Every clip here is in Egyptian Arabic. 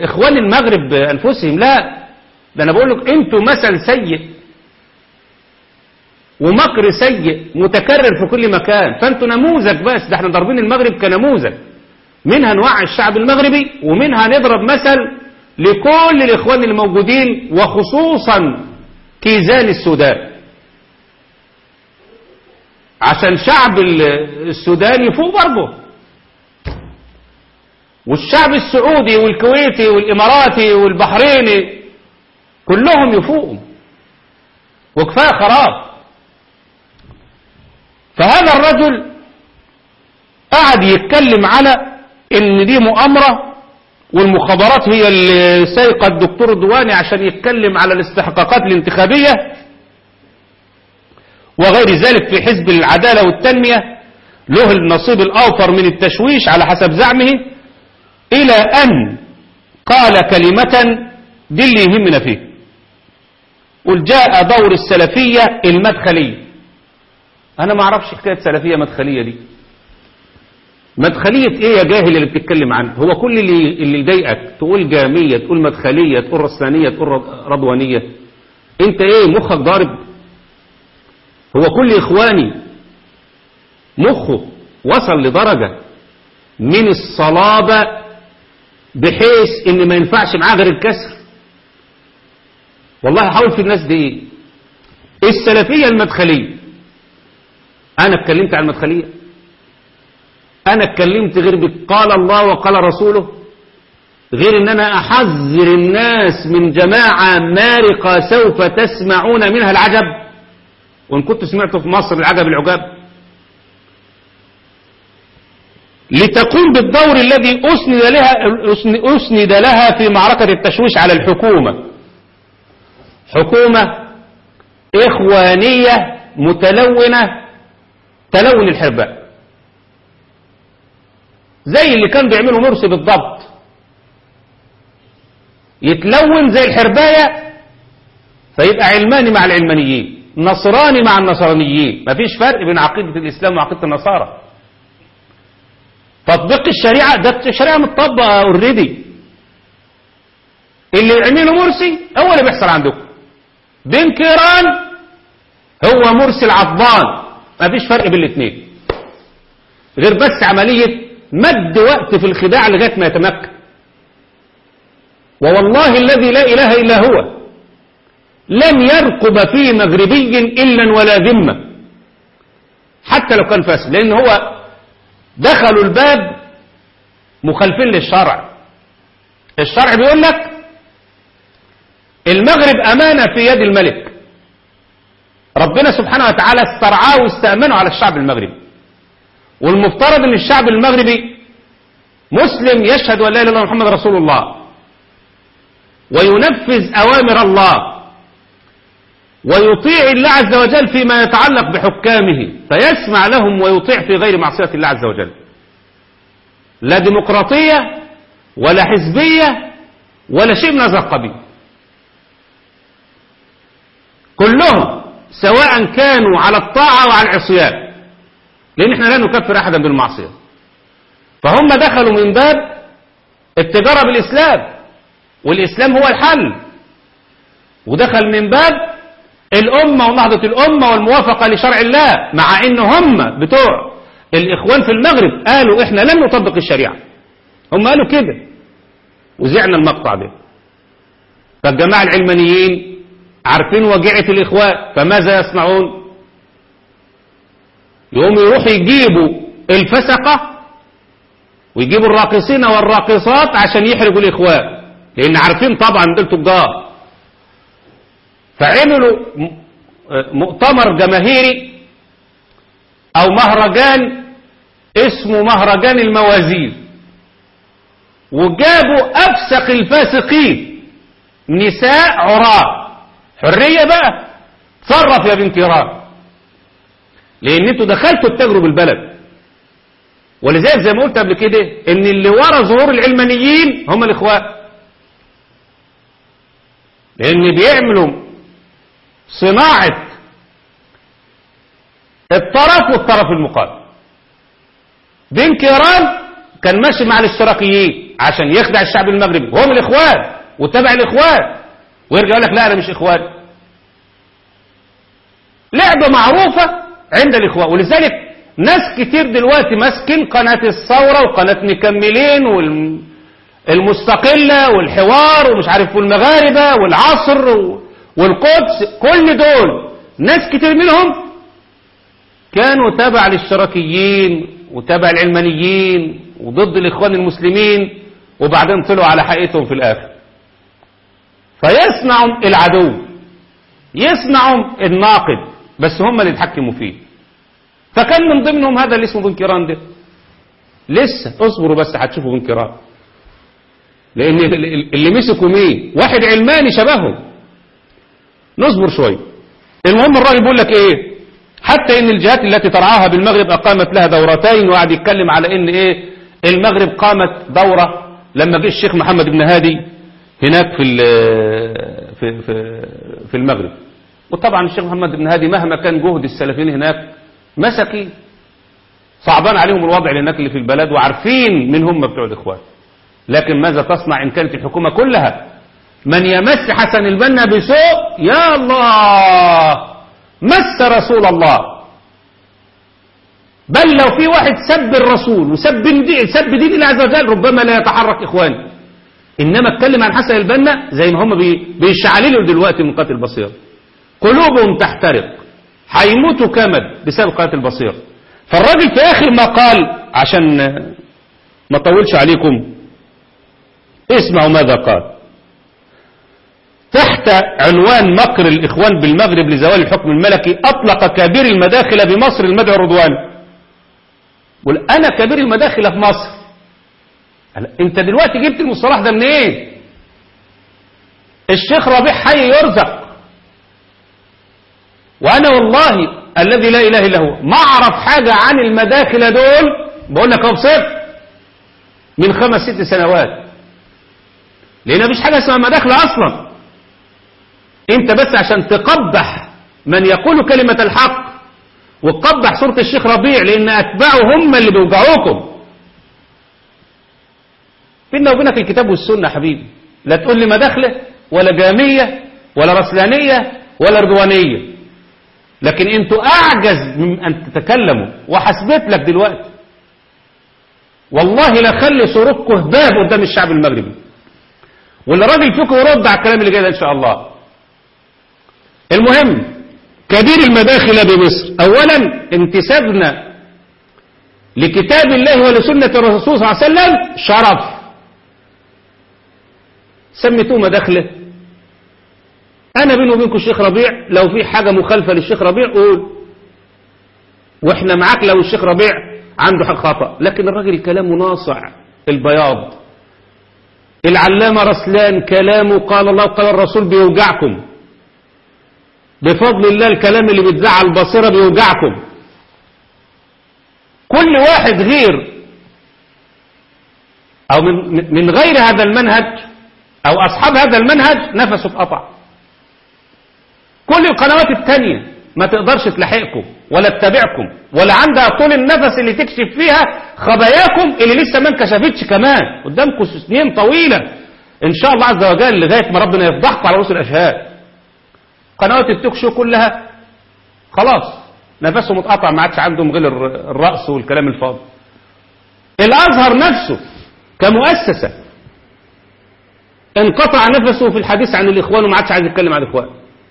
اخوان المغرب انفسهم لا ده انا بقول لك انتوا مثل سيء ومكر سيء متكرر في كل مكان فانتوا نموذج بس ده احنا ضاربين المغرب كنموذج منها نوعي الشعب المغربي ومنها نضرب مثل لكل الاخوان اللي موجودين وخصوصا كيزان السودان عشان شعب السودان يفوق برضه والشعب السعودي والكويتي والاماراتي والبحريني كلهم يفوقوا وكفايه خراب فهذا الرجل قعد يتكلم على ان دي مؤامرة والمخابرات هي اللي سايقة الدكتور الدواني عشان يتكلم على الاستحقاقات الانتخابية وغير ذلك في حزب العدالة والتنمية له النصيب الأوفر من التشويش على حسب زعمه إلى أن قال كلمة دي اللي يهمنا فيه قل جاء دور السلفية المدخلية أنا ما أعرفش حكاية سلفية مدخلية دي مدخلية إيه يا جاهل اللي بتتكلم عنه هو كل اللي, اللي يضايقك تقول جامية تقول مدخلية تقول رسلانية تقول رضوانية أنت إيه مخك ضارب هو كل إخواني مخه وصل لدرجة من الصلابة بحيث ان ما ينفعش معاه غير الكسر والله حاول في الناس دي ايه السلفية المدخلية انا اتكلمت عن المدخلية انا اتكلمت غير قال الله وقال رسوله غير ان انا احذر الناس من جماعة مارقة سوف تسمعون منها العجب وان كنت سمعت في مصر العجب العجاب لتقوم بالدور الذي أسند لها, أسند لها في معركة التشويش على الحكومة حكومة إخوانية متلونة تلون الحرباء زي اللي كان بيعمله مرسي بالضبط يتلون زي الحرباية فيبقى علماني مع العلمانيين نصراني مع النصرانيين مفيش فرق بين عقيدة الإسلام وعقيدة النصارى تطبيق الشريعة ده الشريعة متطبقة اوريدي اللي يعمله مرسي هو اللي بيحصل عندكم بين كيران هو مرسي العضبان مفيش فرق بين الاثنين غير بس عملية مد وقت في الخداع لغاية ما يتمكن ووالله الذي لا إله إلا هو لن يرقب في مغربي إلا ولا ذمة حتى لو كان فاسد لأن هو دخلوا الباب مخالفين للشرع الشرع بيقول لك المغرب أمانة في يد الملك ربنا سبحانه وتعالى استرعاه واستأمنه على الشعب المغربي والمفترض ان الشعب المغربي مسلم يشهد أن لا إله إلا الله محمد رسول الله وينفذ أوامر الله ويطيع الله عز وجل فيما يتعلق بحكامه فيسمع لهم ويطيع في غير معصية الله عز وجل لا ديمقراطية ولا حزبية ولا شيء من هذا القبيل كلهم سواء كانوا على الطاعة وعلى العصيان لأن احنا لا نكفر أحدا بالمعصية فهم دخلوا من باب التجارة بالإسلام والإسلام هو الحل ودخل من باب الأمة ونهضة الأمة والموافقة لشرع الله مع إن هم بتوع الإخوان في المغرب قالوا إحنا لن نطبق الشريعة هم قالوا كده وزعنا المقطع ده فالجماعة العلمانيين عارفين وجعة الإخوان فماذا يصنعون يقوموا يروحوا يجيبوا الفسقة ويجيبوا الراقصين والراقصات عشان يحرجوا الإخوان لأن عارفين طبعا دول تجار فعملوا مؤتمر جماهيري او مهرجان اسمه مهرجان الموازين وجابوا افسق الفاسقين نساء عراة حرية بقى تصرف يا بنت ايران لان انتوا دخلتوا التجربة البلد ولذلك زي ما قلت قبل كده ان اللي ورا ظهور العلمانيين هم الاخوان لان بيعملوا صناعة الطرف والطرف المقابل بين كيران كان ماشي مع الاشتراكيين عشان يخدع الشعب المغربي وهم الإخوان وتبع الإخوان ويرجع يقول لك لا أنا مش إخوان لعبة معروفة عند الإخوان ولذلك ناس كتير دلوقتي ماسكين قناة الثورة وقناة مكملين والمستقلة والحوار ومش عارف والمغاربة والعصر والقدس كل دول ناس كتير منهم كانوا تبع الاشتراكيين وتبع العلمانيين وضد الإخوان المسلمين وبعدين طلعوا على حقيقتهم في الآخر فيصنعوا العدو يصنعوا الناقد بس هم اللي يتحكموا فيه فكان من ضمنهم هذا اللي اسمه بنكران ده لسه اصبروا بس هتشوفوا بنكران لان اللي مسكوا مين واحد علماني شبههم نصبر شويه المهم الراجل بيقول لك ايه حتى ان الجهات التي ترعاها بالمغرب اقامت لها دورتين وقعد يتكلم على ان ايه المغرب قامت دورة لما جه الشيخ محمد بن هادي هناك في في في في المغرب وطبعا الشيخ محمد بن هادي مهما كان جهد السلفيين هناك مسكي صعبان عليهم الوضع اللي هناك اللي في البلد وعارفين من هم بتوع الاخوان لكن ماذا تصنع ان كانت الحكومة كلها من يمس حسن البنا بسوء يا الله مس رسول الله بل لو في واحد سب الرسول وسب دين سب دين الله عز وجل ربما لا يتحرك اخواني انما اتكلم عن حسن البنا زي ما هم بيشعللوا دلوقتي من قتل البصير قلوبهم تحترق هيموتوا كمد بسبب قتل البصير فالراجل في اخر ما قال عشان ما اطولش عليكم اسمعوا ماذا قال تحت عنوان مكر الإخوان بالمغرب لزوال الحكم الملكي أطلق كبير المداخل بمصر المدعو رضوان قل أنا كبير المداخل في مصر أنت دلوقتي جبت المصطلح ده منين إيه؟ الشيخ ربيع حي يرزق وأنا والله الذي لا إله إلا هو ما أعرف حاجة عن المداخل دول بقول لك أهو بصفر من خمس ست سنوات لأن مفيش حاجة اسمها مداخل أصلا انت بس عشان تقبح من يقول كلمة الحق وتقبح صورة الشيخ ربيع لان اتباعه هم اللي بيوجعوكم بيننا وبينك الكتاب والسنة حبيبي لا تقول لي مداخلة ولا جامية ولا رسلانية ولا رضوانية لكن انتوا اعجز من ان تتكلموا وحسبت لك دلوقتي والله لا خلي صورتكم هباب قدام الشعب المغربي واللي راجل فيكم يرد على الكلام اللي جاي ده ان شاء الله المهم كبير المداخل بمصر اولا انتسابنا لكتاب الله ولسنة الرسول صلى الله عليه وسلم شرف سميتوه مداخله انا بيني وبينكم الشيخ ربيع لو في حاجة مخالفة للشيخ ربيع قول واحنا معاك لو الشيخ ربيع عنده حق خطأ لكن الراجل كلامه ناصع البياض العلامة رسلان كلامه قال الله قال الرسول بيوجعكم بفضل الله الكلام اللي بيتذاع على البصيرة بيوجعكم كل واحد غير أو من, من غير هذا المنهج أو أصحاب هذا المنهج نفسه اتقطع كل القنوات التانية ما تقدرش تلاحقكم ولا تتابعكم ولا عندها طول النفس اللي تكشف فيها خباياكم اللي لسه ما انكشفتش كمان قدامكم سنين طويلة ان شاء الله عز وجل لغاية ما ربنا يفضحكم على رؤوس الاشهاد قنوات التوك شو كلها خلاص نفسهم اتقطع ما عادش عندهم غير الرأس والكلام الفاضي الازهر نفسه كمؤسسة انقطع نفسه في الحديث عن الاخوان وما عادش عايز يتكلم عن الاخوان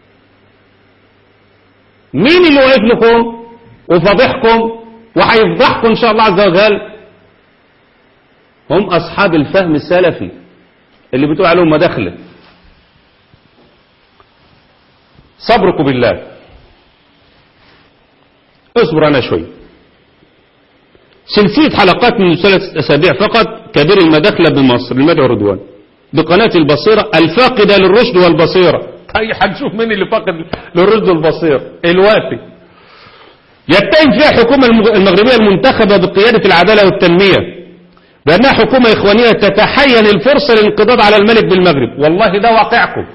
مين اللي واقف لكم وفضحكم وهيفضحكم ان شاء الله عز وجل هم اصحاب الفهم السلفي اللي بتقول عليهم مداخله صبركم بالله اصبر انا شوي سلسلة حلقات من ثلاث اسابيع فقط كبير المداخلة بمصر المدعو رضوان بقناة البصيرة الفاقدة للرشد والبصيرة طيب هنشوف مين اللي فاقد للرشد والبصيرة الوافي يتهم فيها الحكومة المغربية المنتخبة بقيادة العدالة والتنمية بأنها حكومة إخوانية تتحين الفرصة للانقضاض على الملك بالمغرب والله ده واقعكم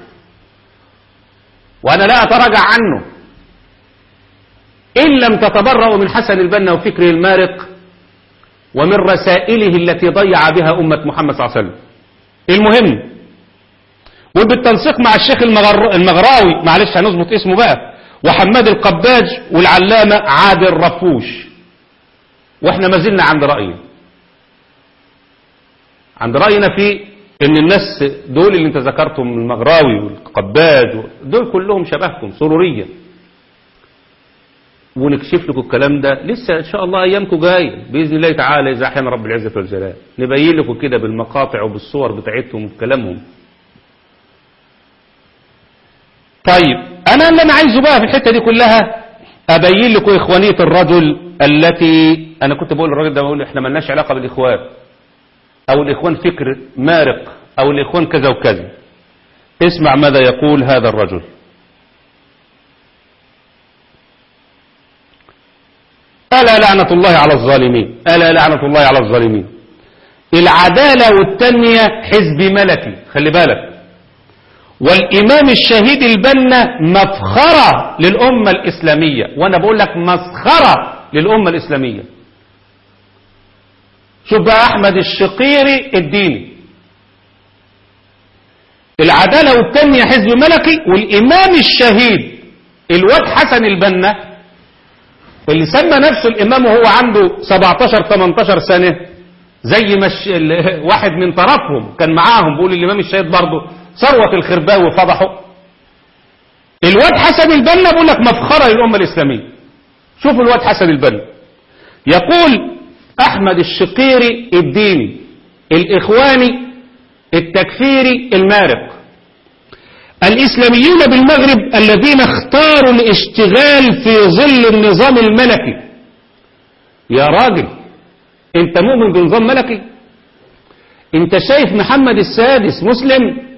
وأنا لا أتراجع عنه إن لم تتبرأوا من حسن البنا وفكره المارق ومن رسائله التي ضيع بها أمة محمد صلى الله عليه وسلم المهم وبالتنسيق مع الشيخ المغر... المغراوي معلش هنظبط اسمه بقى وحماد القباج والعلامة عادل رفوش واحنا ما زلنا عند رأينا عند رأينا في ان الناس دول اللي انت ذكرتهم المغراوي والقباج دول كلهم شبهكم سروريا ونكشف لكم الكلام ده لسه ان شاء الله ايامكم جايه باذن الله تعالى اذا احيانا رب العزه والجلال نبين لكم كده بالمقاطع وبالصور بتاعتهم وبكلامهم طيب انا اللي انا عايزه بقى في الحته دي كلها ابين لكم اخوانيه الرجل التي انا كنت بقول الراجل ده بقول احنا ملناش علاقه بالاخوان او الاخوان فكر مارق او الاخوان كذا وكذا اسمع ماذا يقول هذا الرجل ألا لعنة الله على الظالمين ألا لعنة الله على الظالمين العدالة والتنمية حزب ملكي خلي بالك والإمام الشهيد البنا مفخرة للأمة الإسلامية وأنا بقول لك مسخرة للأمة الإسلامية شوف بقى أحمد الشقيري الديني العدالة والتنمية حزب ملكي والإمام الشهيد الواد حسن البنا اللي سمى نفسه الإمام وهو عنده 17-18 سنة زي ما واحد من طرفهم كان معاهم بيقول الإمام الشهيد برضه ثروة الخرباوي فضحه الواد حسن البنا بيقول لك مفخرة للأمة الإسلامية شوفوا الواد حسن البنا يقول أحمد الشقيري الديني الإخواني التكفيري المارق الإسلاميون بالمغرب الذين اختاروا الاشتغال في ظل النظام الملكي يا راجل انت مؤمن بنظام ملكي انت شايف محمد السادس مسلم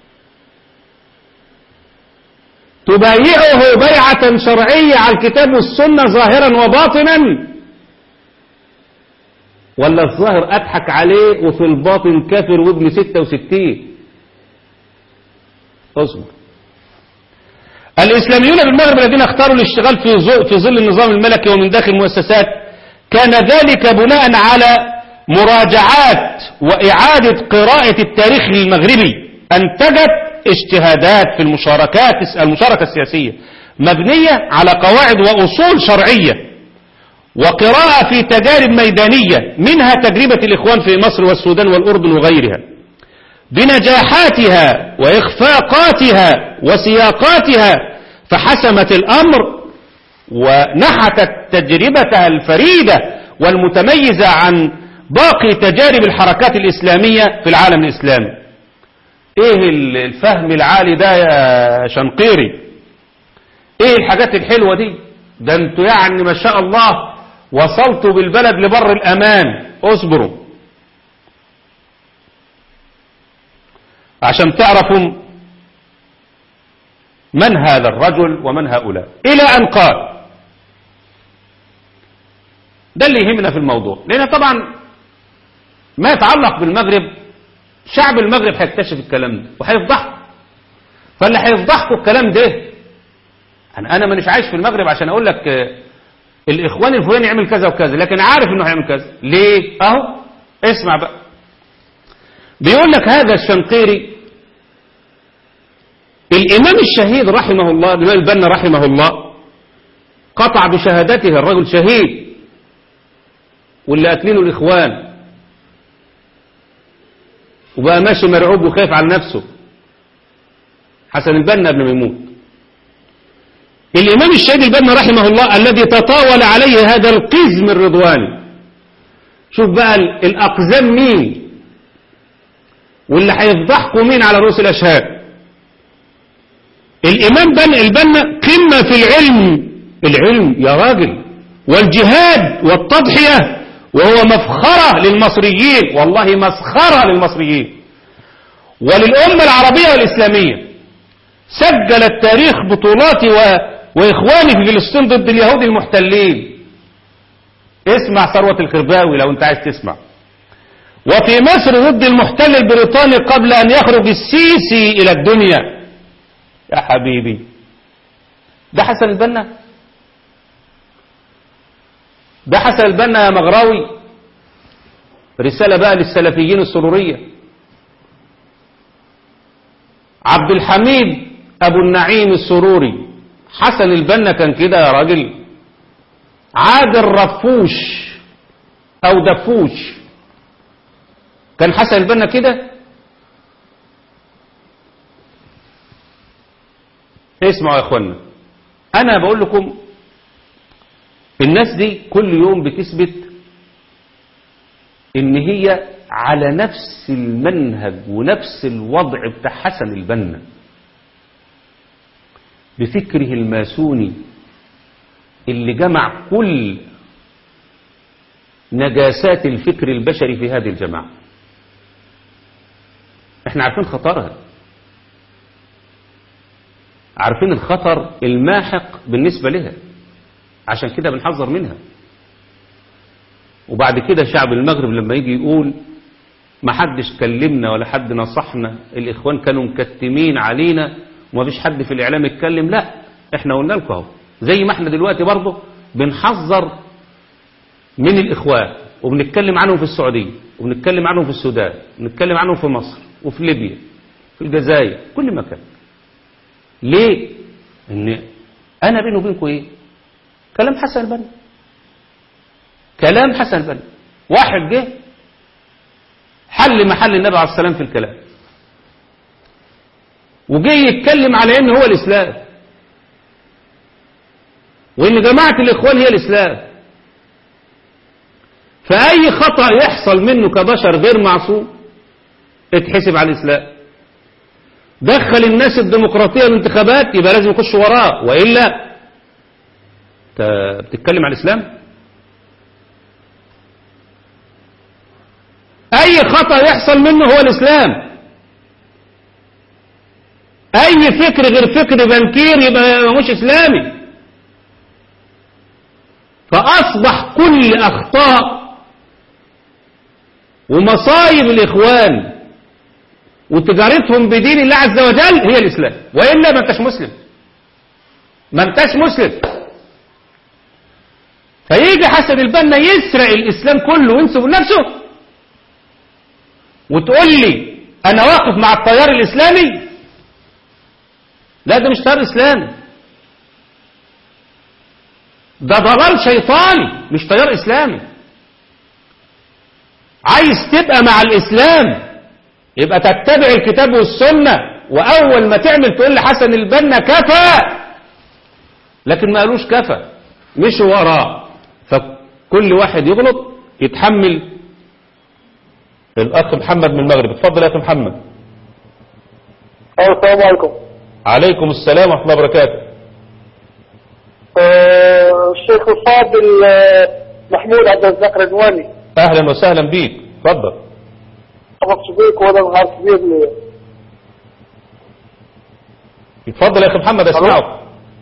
تبايعه بيعة شرعية على الكتاب والسنة ظاهرا وباطنا ولا الظاهر أضحك عليه وفي الباطن كافر وابن ستة وستين اصبر الإسلاميون بالمغرب الذين اختاروا الاشتغال في في ظل النظام الملكي ومن داخل المؤسسات كان ذلك بناء على مراجعات وإعادة قراءة التاريخ المغربي أنتجت اجتهادات في المشاركات المشاركة السياسية مبنية على قواعد وأصول شرعية وقراءة في تجارب ميدانية منها تجربة الإخوان في مصر والسودان والأردن وغيرها بنجاحاتها وإخفاقاتها وسياقاتها فحسمت الأمر ونحتت تجربتها الفريدة والمتميزة عن باقي تجارب الحركات الإسلامية في العالم الإسلامي ايه الفهم العالي ده يا شنقيري ايه الحاجات الحلوة دي ده انتوا يعني ما شاء الله وصلتوا بالبلد لبر الأمان اصبروا عشان تعرفوا من هذا الرجل ومن هؤلاء إلى أن قال ده اللي يهمنا في الموضوع لأن طبعا ما يتعلق بالمغرب شعب المغرب هيكتشف الكلام ده وهيفضحكم فاللي هيفضحكم الكلام ده أنا أنا مانيش عايش في المغرب عشان أقول لك الإخوان الفلاني يعمل كذا وكذا لكن عارف إنه هيعمل كذا ليه؟ أهو اسمع بقى بيقول لك هذا الشنقيري الإمام الشهيد رحمه الله الإمام البنا رحمه الله قطع بشهادته الرجل شهيد واللي قاتلينه الإخوان وبقى ماشي مرعوب وخايف على نفسه حسن البنا قبل ما يموت الإمام الشهيد البنا رحمه الله الذي تطاول عليه هذا القزم الرضواني شوف بقى الأقزام مين واللي هيفضحكم مين على رؤوس الأشهاد الإمام بن البنا قمة في العلم العلم يا راجل والجهاد والتضحية وهو مفخرة للمصريين والله مسخرة للمصريين وللأمة العربية والإسلامية سجل التاريخ بطولات و... وإخواني في فلسطين ضد اليهود المحتلين اسمع ثروة الخرباوي لو انت عايز تسمع وفي مصر ضد المحتل البريطاني قبل أن يخرج السيسي إلى الدنيا يا حبيبي ده حسن البنا ده حسن البنا يا مغراوي رسالة بقى للسلفيين السرورية عبد الحميد أبو النعيم السروري حسن البنا كان كده يا راجل عادل رفوش أو دفوش كان حسن البنا كده اسمعوا يا اخوانا انا بقول لكم الناس دي كل يوم بتثبت ان هي على نفس المنهج ونفس الوضع بتاع حسن البنا بفكره الماسوني اللي جمع كل نجاسات الفكر البشري في هذه الجماعة احنا عارفين خطرها عارفين الخطر الماحق بالنسبة لها عشان كده بنحذر منها وبعد كده شعب المغرب لما يجي يقول ما حدش كلمنا ولا حد نصحنا الإخوان كانوا مكتمين علينا وما فيش حد في الإعلام يتكلم لا احنا قلنا لكم اهو زي ما احنا دلوقتي برضه بنحذر من الإخوان وبنتكلم عنهم في السعودية وبنتكلم عنهم في السودان وبنتكلم عنهم في مصر وفي ليبيا في الجزائر كل مكان ليه ان انا بيني وبينكم ايه كلام حسن البنا كلام حسن البنا واحد جه حل محل النبي عليه السلام في الكلام وجه يتكلم على ان هو الاسلام وان جماعة الاخوان هي الاسلام فاي خطأ يحصل منه كبشر غير معصوم اتحسب على الاسلام دخل الناس الديمقراطية الانتخابات يبقى لازم يخش وراه وإلا بتتكلم على الإسلام أي خطأ يحصل منه هو الإسلام أي فكر غير فكر بنكير يبقى مش إسلامي فأصبح كل أخطاء ومصايب الإخوان وتجارتهم بدين الله عز وجل هي الإسلام وإلا ما انتش مسلم ما انتش مسلم فيجي حسن البنا يسرق الإسلام كله وينسب لنفسه وتقول لي أنا واقف مع التيار الإسلامي لا ده مش تيار إسلامي ده ضلال شيطاني مش تيار إسلامي عايز تبقى مع الإسلام يبقى تتبع الكتاب والسنة وأول ما تعمل تقول لحسن البنا كفى لكن ما قالوش كفى مش وراه فكل واحد يغلط يتحمل الأخ محمد من المغرب اتفضل يا أخي محمد السلام عليكم عليكم السلام ورحمة الله وبركاته آه، الشيخ الفاضل آه، محمود عبد الرزاق رضواني أهلا وسهلا بيك اتفضل خلصت بيك وهذا نهار كبير لي اتفضل يا أخي محمد اسمعك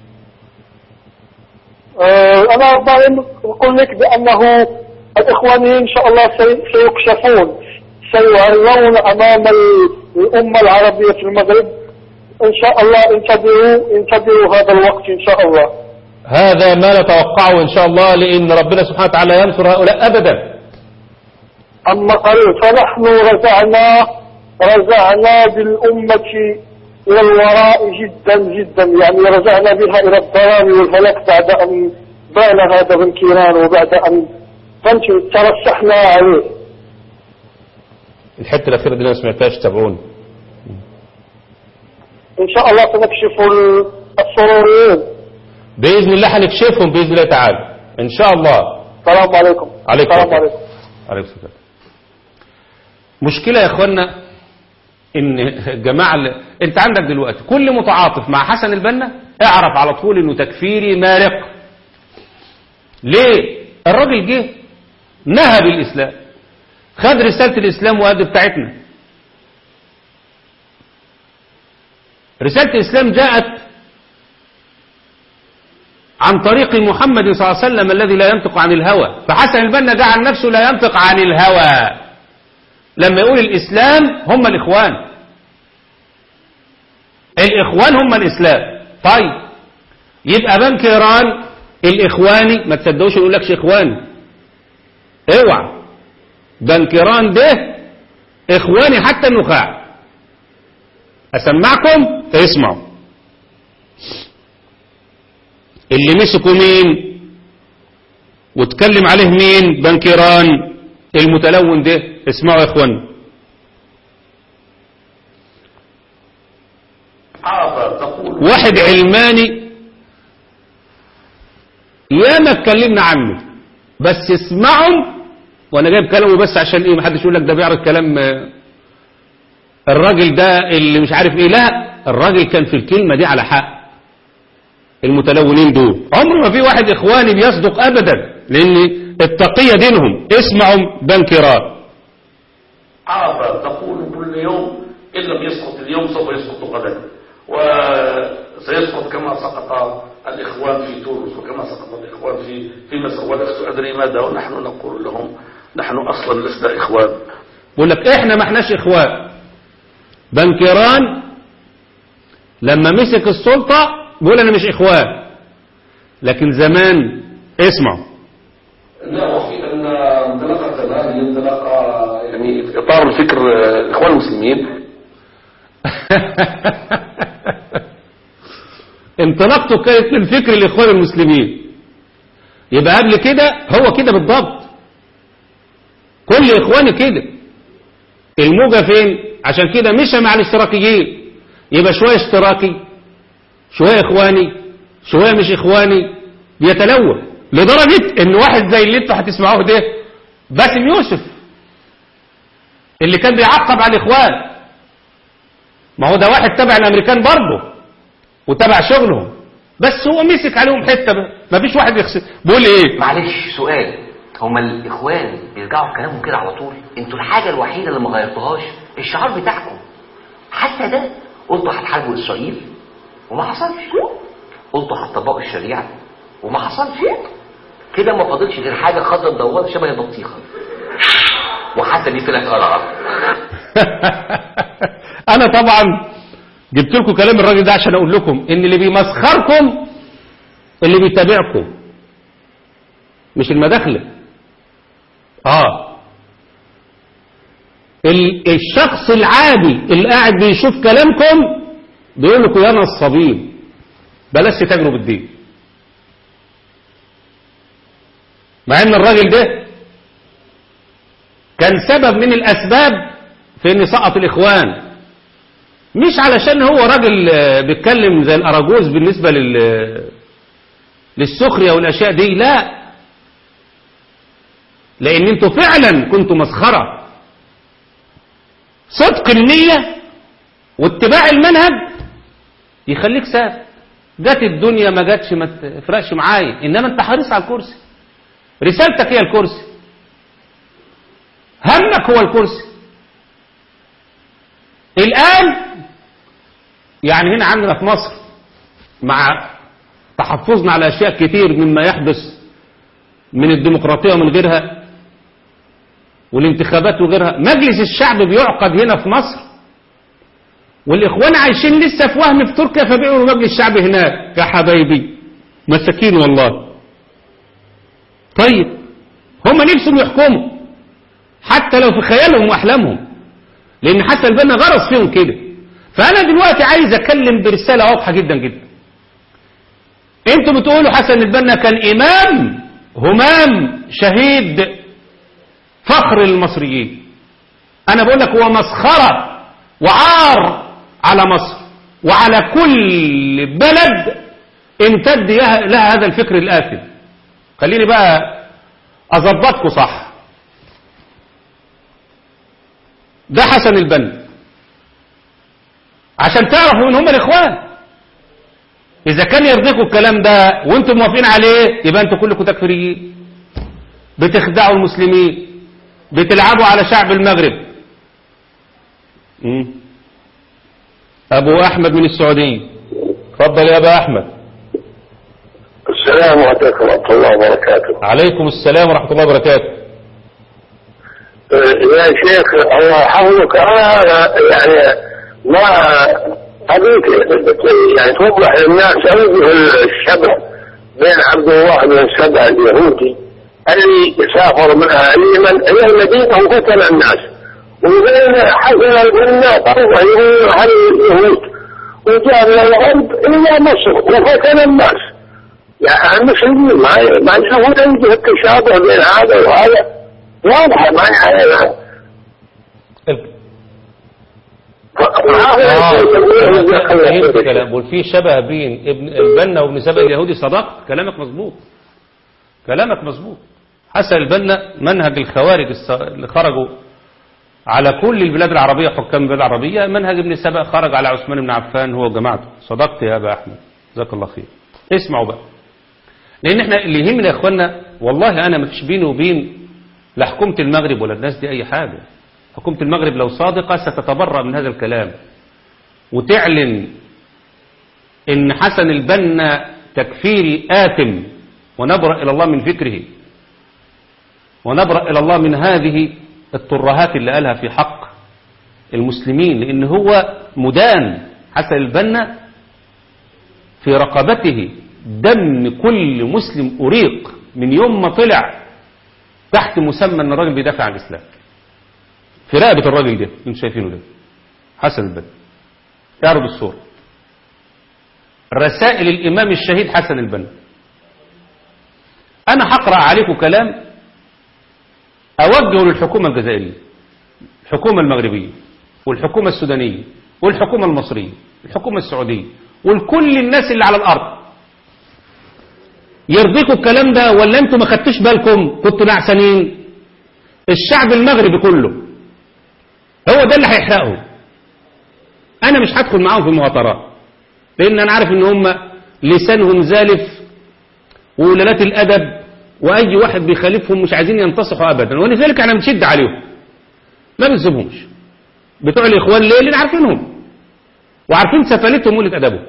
آه، أنا أرضى أقول لك بأنه الإخوانيين إن شاء الله سي- سيكشفون سيعرون أمام الأمة العربية في المغرب إن شاء الله انتظروا انتظروا هذا الوقت إن شاء الله هذا ما نتوقعه إن شاء الله لأن ربنا سبحانه وتعالى ينصر هؤلاء أبدا أما قريب فنحن رجعنا رجعنا بالأمة إلى الوراء جدا جدا يعني رجعنا بها إلى الضلال والهلاك بعد أن بان هذا بنكيران وبعد أن فهمت ترشحنا عليه الحتة الأخيرة دي أنا ما سمعتهاش تابعوني إن شاء الله سنكشف ال- السروريين بإذن الله هنكشفهم بإذن الله تعالى إن شاء الله السلام عليكم عليكم السلام السلام. عليكم عليكم السلام مشكلة يا اخوانا ان الجماعة اللي... انت عندك دلوقتي كل متعاطف مع حسن البنا اعرف على طول انه تكفيري مارق ليه الراجل جه نهب الاسلام خد رسالة الاسلام وقد بتاعتنا رسالة الاسلام جاءت عن طريق محمد صلى الله عليه وسلم الذي لا ينطق عن الهوى فحسن البنا جعل نفسه لا ينطق عن الهوى لما يقول الإسلام هم الإخوان الإخوان هم الإسلام طيب يبقى بنك إيران الإخواني ما تصدقوش يقول لكش إخواني اوعى بنكران ده اخواني حتى النخاع اسمعكم اسمعوا اللي مسكوا مين واتكلم عليه مين بنكران المتلون ده اسمعوا يا اخوان عرفة تقول واحد علماني ياما اتكلمنا عنه بس اسمعهم وانا جايب كلامه بس عشان ايه محدش يقول لك ده بيعرض كلام آه، الراجل ده اللي مش عارف ايه لا الراجل كان في الكلمة دي على حق المتلونين دول عمر ما في واحد اخواني بيصدق ابدا لان التقية دينهم اسمعوا بنكران عرفة تقول كل يوم إن لم يسقط اليوم سوف يسقط غدا وسيسقط كما سقط الإخوان في تونس وكما سقط الإخوان في في مصر ولست أدري ماذا ونحن نقول لهم نحن أصلا لسنا إخوان بقول لك احنا ما احناش اخوان بنكران لما مسك السلطة بيقول انا مش اخوان لكن زمان اسمعوا لا وفي أن انطلاقة هذه انطلاقة يعني في إطار فكر الإخوان المسلمين انطلاقته كانت من فكر الاخوان المسلمين يبقى قبل كده هو كده بالضبط كل اخواني كده الموجة فين عشان كده مشى مع الاشتراكيين يبقى شوية اشتراكي شوية اخواني شوية مش اخواني بيتلون لدرجة ان واحد زي اللي انتوا هتسمعوه ده باسم يوسف اللي كان بيعقب على الاخوان ما هو ده واحد تبع الامريكان برضه وتبع شغلهم بس هو مسك عليهم حته ما فيش واحد يخسر بيقول ايه معلش سؤال هما الاخوان بيرجعوا في كلامهم كده على طول انتوا الحاجه الوحيده اللي ما غيرتوهاش الشعار بتاعكم حتى ده قلتوا هتحاربوا اسرائيل وما حصلش قلتوا هتطبقوا الشريعه وما حصلش كده ما فاضلش غير حاجه خضرا دوار شبه البطيخه وحتى دي طلعت قرعه انا طبعا جبت لكم كلام الراجل ده عشان اقول لكم ان اللي بيمسخركم اللي بيتابعكم مش المداخله اه ال- الشخص العادي اللي قاعد بيشوف كلامكم بيقول لكم يا نصابين بلاش تتاجروا بالدين مع ان الراجل ده كان سبب من الاسباب في ان سقط الاخوان مش علشان هو راجل آه، بيتكلم زي الاراجوز بالنسبه لل للسخريه والاشياء دي لا لان انتوا فعلا كنتوا مسخره صدق النيه واتباع المنهج يخليك ثابت جت الدنيا ما جاتش ما تفرقش معايا انما انت حريص على الكرسي رسالتك هي الكرسي همك هو الكرسي الآن يعني هنا عندنا في مصر مع تحفظنا على أشياء كتير مما يحدث من الديمقراطية ومن غيرها والانتخابات وغيرها مجلس الشعب بيعقد هنا في مصر والإخوان عايشين لسه في وهم في تركيا فبيعملوا مجلس الشعب هناك يا حبايبي مساكين والله طيب هم نفسهم يحكموا حتى لو في خيالهم واحلامهم لان حتى البنا غرس فيهم كده فانا دلوقتي عايز اتكلم برساله واضحه جدا جدا انتوا بتقولوا حسن البنا كان امام همام شهيد فخر المصريين انا بقول لك هو مسخره وعار على مصر وعلى كل بلد امتد لها هذا الفكر الآثم خليني بقى أظبطكم صح ده حسن البنا عشان تعرفوا ان هم الاخوان اذا كان يرضيكم الكلام ده وانتم موافقين عليه يبقى انتم كلكم تكفيريين بتخدعوا المسلمين بتلعبوا على شعب المغرب مم. ابو احمد من السعوديه اتفضل يا ابا احمد السلام عليكم ورحمة الله وبركاته عليكم السلام ورحمه الله وبركاته يا شيخ الله يحفظك انا يعني ما ابيك يعني توضح للناس اوجه الشبه بين عبد الله بن سبع اليهودي اللي سافر من اليمن الى المدينه وقتل الناس وبين حسن البنا طرف على اليهود وجاء من الغرب الى مصر وقتل الناس يعني المسلمين مع مع اليهود عنده التشابه بين هذا وهذا واضحه ما يعني ال- آه، أنا فهمت كلام بقول في شبه بين ابن البنا وابن سبأ اليهودي صدقت كلامك مظبوط كلامك مظبوط حسن البنا منهج الخوارج الس- اللي خرجوا على كل البلاد العربية حكام البلاد العربية منهج ابن سبأ خرج على عثمان بن عفان هو وجماعته صدقت يا أبا أحمد جزاك الله خير اسمعوا بقى لأن احنا اللي يهمنا يا إخوانا والله أنا ما فيش بيني وبين لا حكومة المغرب ولا الناس دي أي حاجة حكومة المغرب لو صادقة ستتبرأ من هذا الكلام وتعلن ان حسن البنا تكفيري آثم ونبرأ إلى الله من فكره ونبرأ إلى الله من هذه الترهات اللي قالها في حق المسلمين لأن هو مدان حسن البنا في رقبته دم كل مسلم أريق من يوم ما طلع تحت مسمى أن الراجل بيدافع عن الإسلام في رقبة الراجل ده اللي انتم شايفينه ده حسن البنا اعرض الصورة رسائل الإمام الشهيد حسن البنا أنا هقرأ عليكم كلام أوجهه للحكومة الجزائرية الحكومة المغربية والحكومة السودانية والحكومة المصرية الحكومة السعودية ولكل الناس اللي على الأرض يرضيكم الكلام ده ولا انتوا ما خدتوش بالكم كنتوا نعسانين الشعب المغربي كله هو ده اللي هيحرقه انا مش هدخل معاهم في مهاترات لان انا عارف ان هم لسانهم زالف وولالات الادب واي واحد بيخالفهم مش عايزين ينتصحوا ابدا ولذلك احنا بنشد عليهم ما بنسيبهمش بتوع الاخوان ليه لان عارفينهم وعارفين سفالتهم وقله ادبهم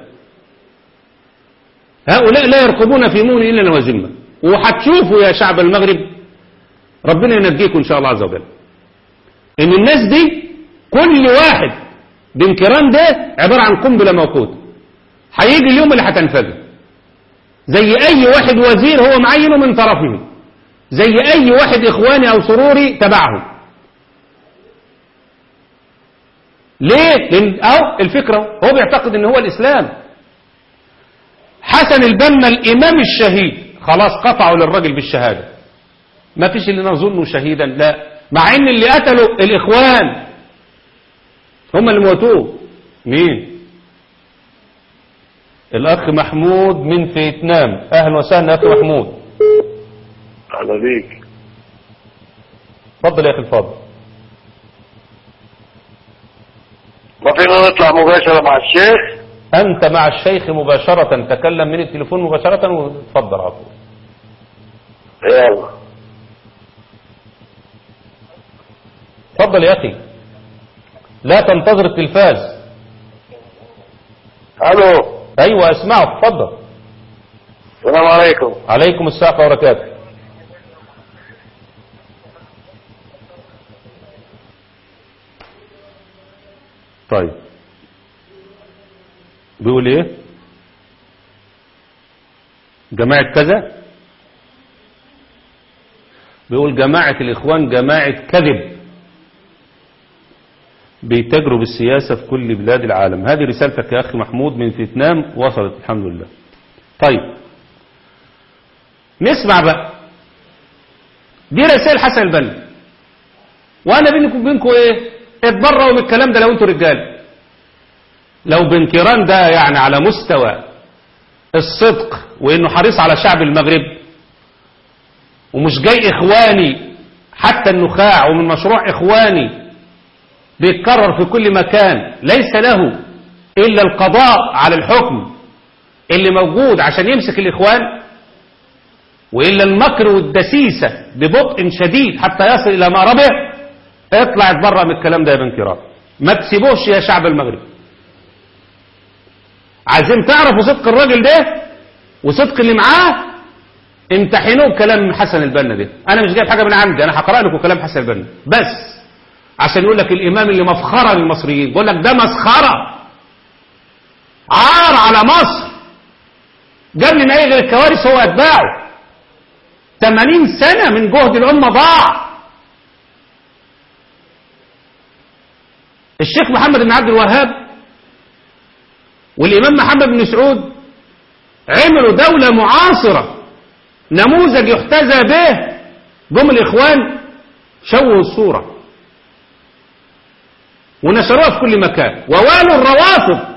هؤلاء لا يرقبون في مؤمن الا وذمه وهتشوفوا يا شعب المغرب ربنا ينجيكم ان شاء الله عز وجل ان الناس دي كل واحد بانكران ده عبارة عن قنبلة موقوتة هيجي اليوم اللي هتنفجر زي اي واحد وزير هو معينه من طرفه زي اي واحد اخواني او سروري تبعه ليه لان اهو الفكرة هو بيعتقد ان هو الاسلام حسن البنا الامام الشهيد خلاص قطعوا للراجل بالشهادة ما فيش اللي نظنه شهيدا لا مع ان اللي قتلوا الاخوان هم اللي موتوه مين الاخ محمود من فيتنام اهلا وسهلا اخي محمود اهلا بيك اتفضل يا اخي الفاضل ما فينا نطلع مباشرة مع الشيخ انت مع الشيخ مباشرة تكلم من التليفون مباشرة وتفضل على طول يلا اتفضل يا اخي لا تنتظر التلفاز الو ايوه اسمعك اتفضل السلام عليكم عليكم السلام ورحمه الله وبركاته طيب بيقول ايه جماعة كذا بيقول جماعة الاخوان جماعة كذب بيتاجروا بالسياسة في كل بلاد العالم هذه رسالتك يا أخي محمود من فيتنام وصلت الحمد لله طيب نسمع بقى دي رسائل حسن البنا وانا بينكم وبينكم ايه اتبروا من الكلام ده لو انتوا رجال لو بنكران ده يعني على مستوى الصدق وانه حريص على شعب المغرب ومش جاي اخواني حتى النخاع ومن مشروع اخواني بيتكرر في كل مكان ليس له إلا القضاء على الحكم اللي موجود عشان يمسك الإخوان وإلا المكر والدسيسة ببطء شديد حتى يصل إلى مأربه اطلع اتبرأ من الكلام ده يا بن كرام ما تسيبوش يا شعب المغرب عايزين تعرفوا صدق الراجل ده وصدق اللي معاه امتحنوه بكلام حسن البنا ده انا مش جايب حاجه من عندي انا هقرا لكم كلام حسن البنا بس عشان يقول لك الإمام اللي مفخرة للمصريين بيقول لك ده مسخرة عار على مصر قبل ما يغير الكوارث هو أتباعه 80 سنة من جهد الأمة ضاع الشيخ محمد بن عبد الوهاب والإمام محمد بن سعود عملوا دولة معاصرة نموذج يحتذى به جم الإخوان شوهوا الصورة ونشروها في كل مكان ووالوا الروافض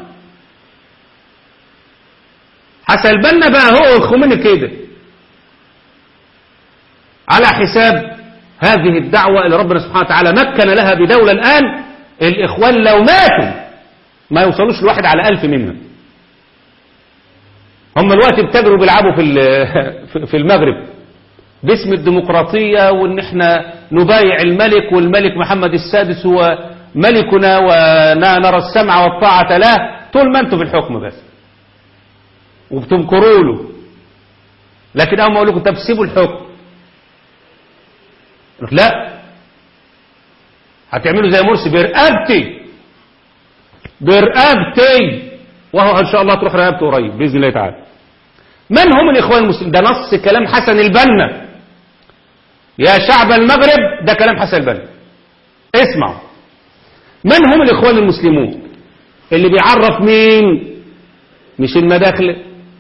حسن البنا بقى هو الخميني كده على حساب هذه الدعوة اللي ربنا سبحانه وتعالى مكن لها بدولة الآن الإخوان لو ماتوا ما يوصلوش الواحد على ألف منهم هم الوقت ابتدروا بيلعبوا في ال- في المغرب باسم الديمقراطية وان احنا نبايع الملك والملك محمد السادس هو ملكنا ونرى السمع والطاعة له طول ما انتم في الحكم بس وبتنكروا له لكن اول ما اقول لكم طب سيبوا الحكم لا هتعملوا زي مرسي برقبتي برقبتي وهو ان شاء الله تروح رقبته قريب باذن الله تعالى من هم الاخوان المسلمين ده نص كلام حسن البنا يا شعب المغرب ده كلام حسن البنا اسمعوا من هم الاخوان المسلمون اللي بيعرف مين مش المداخل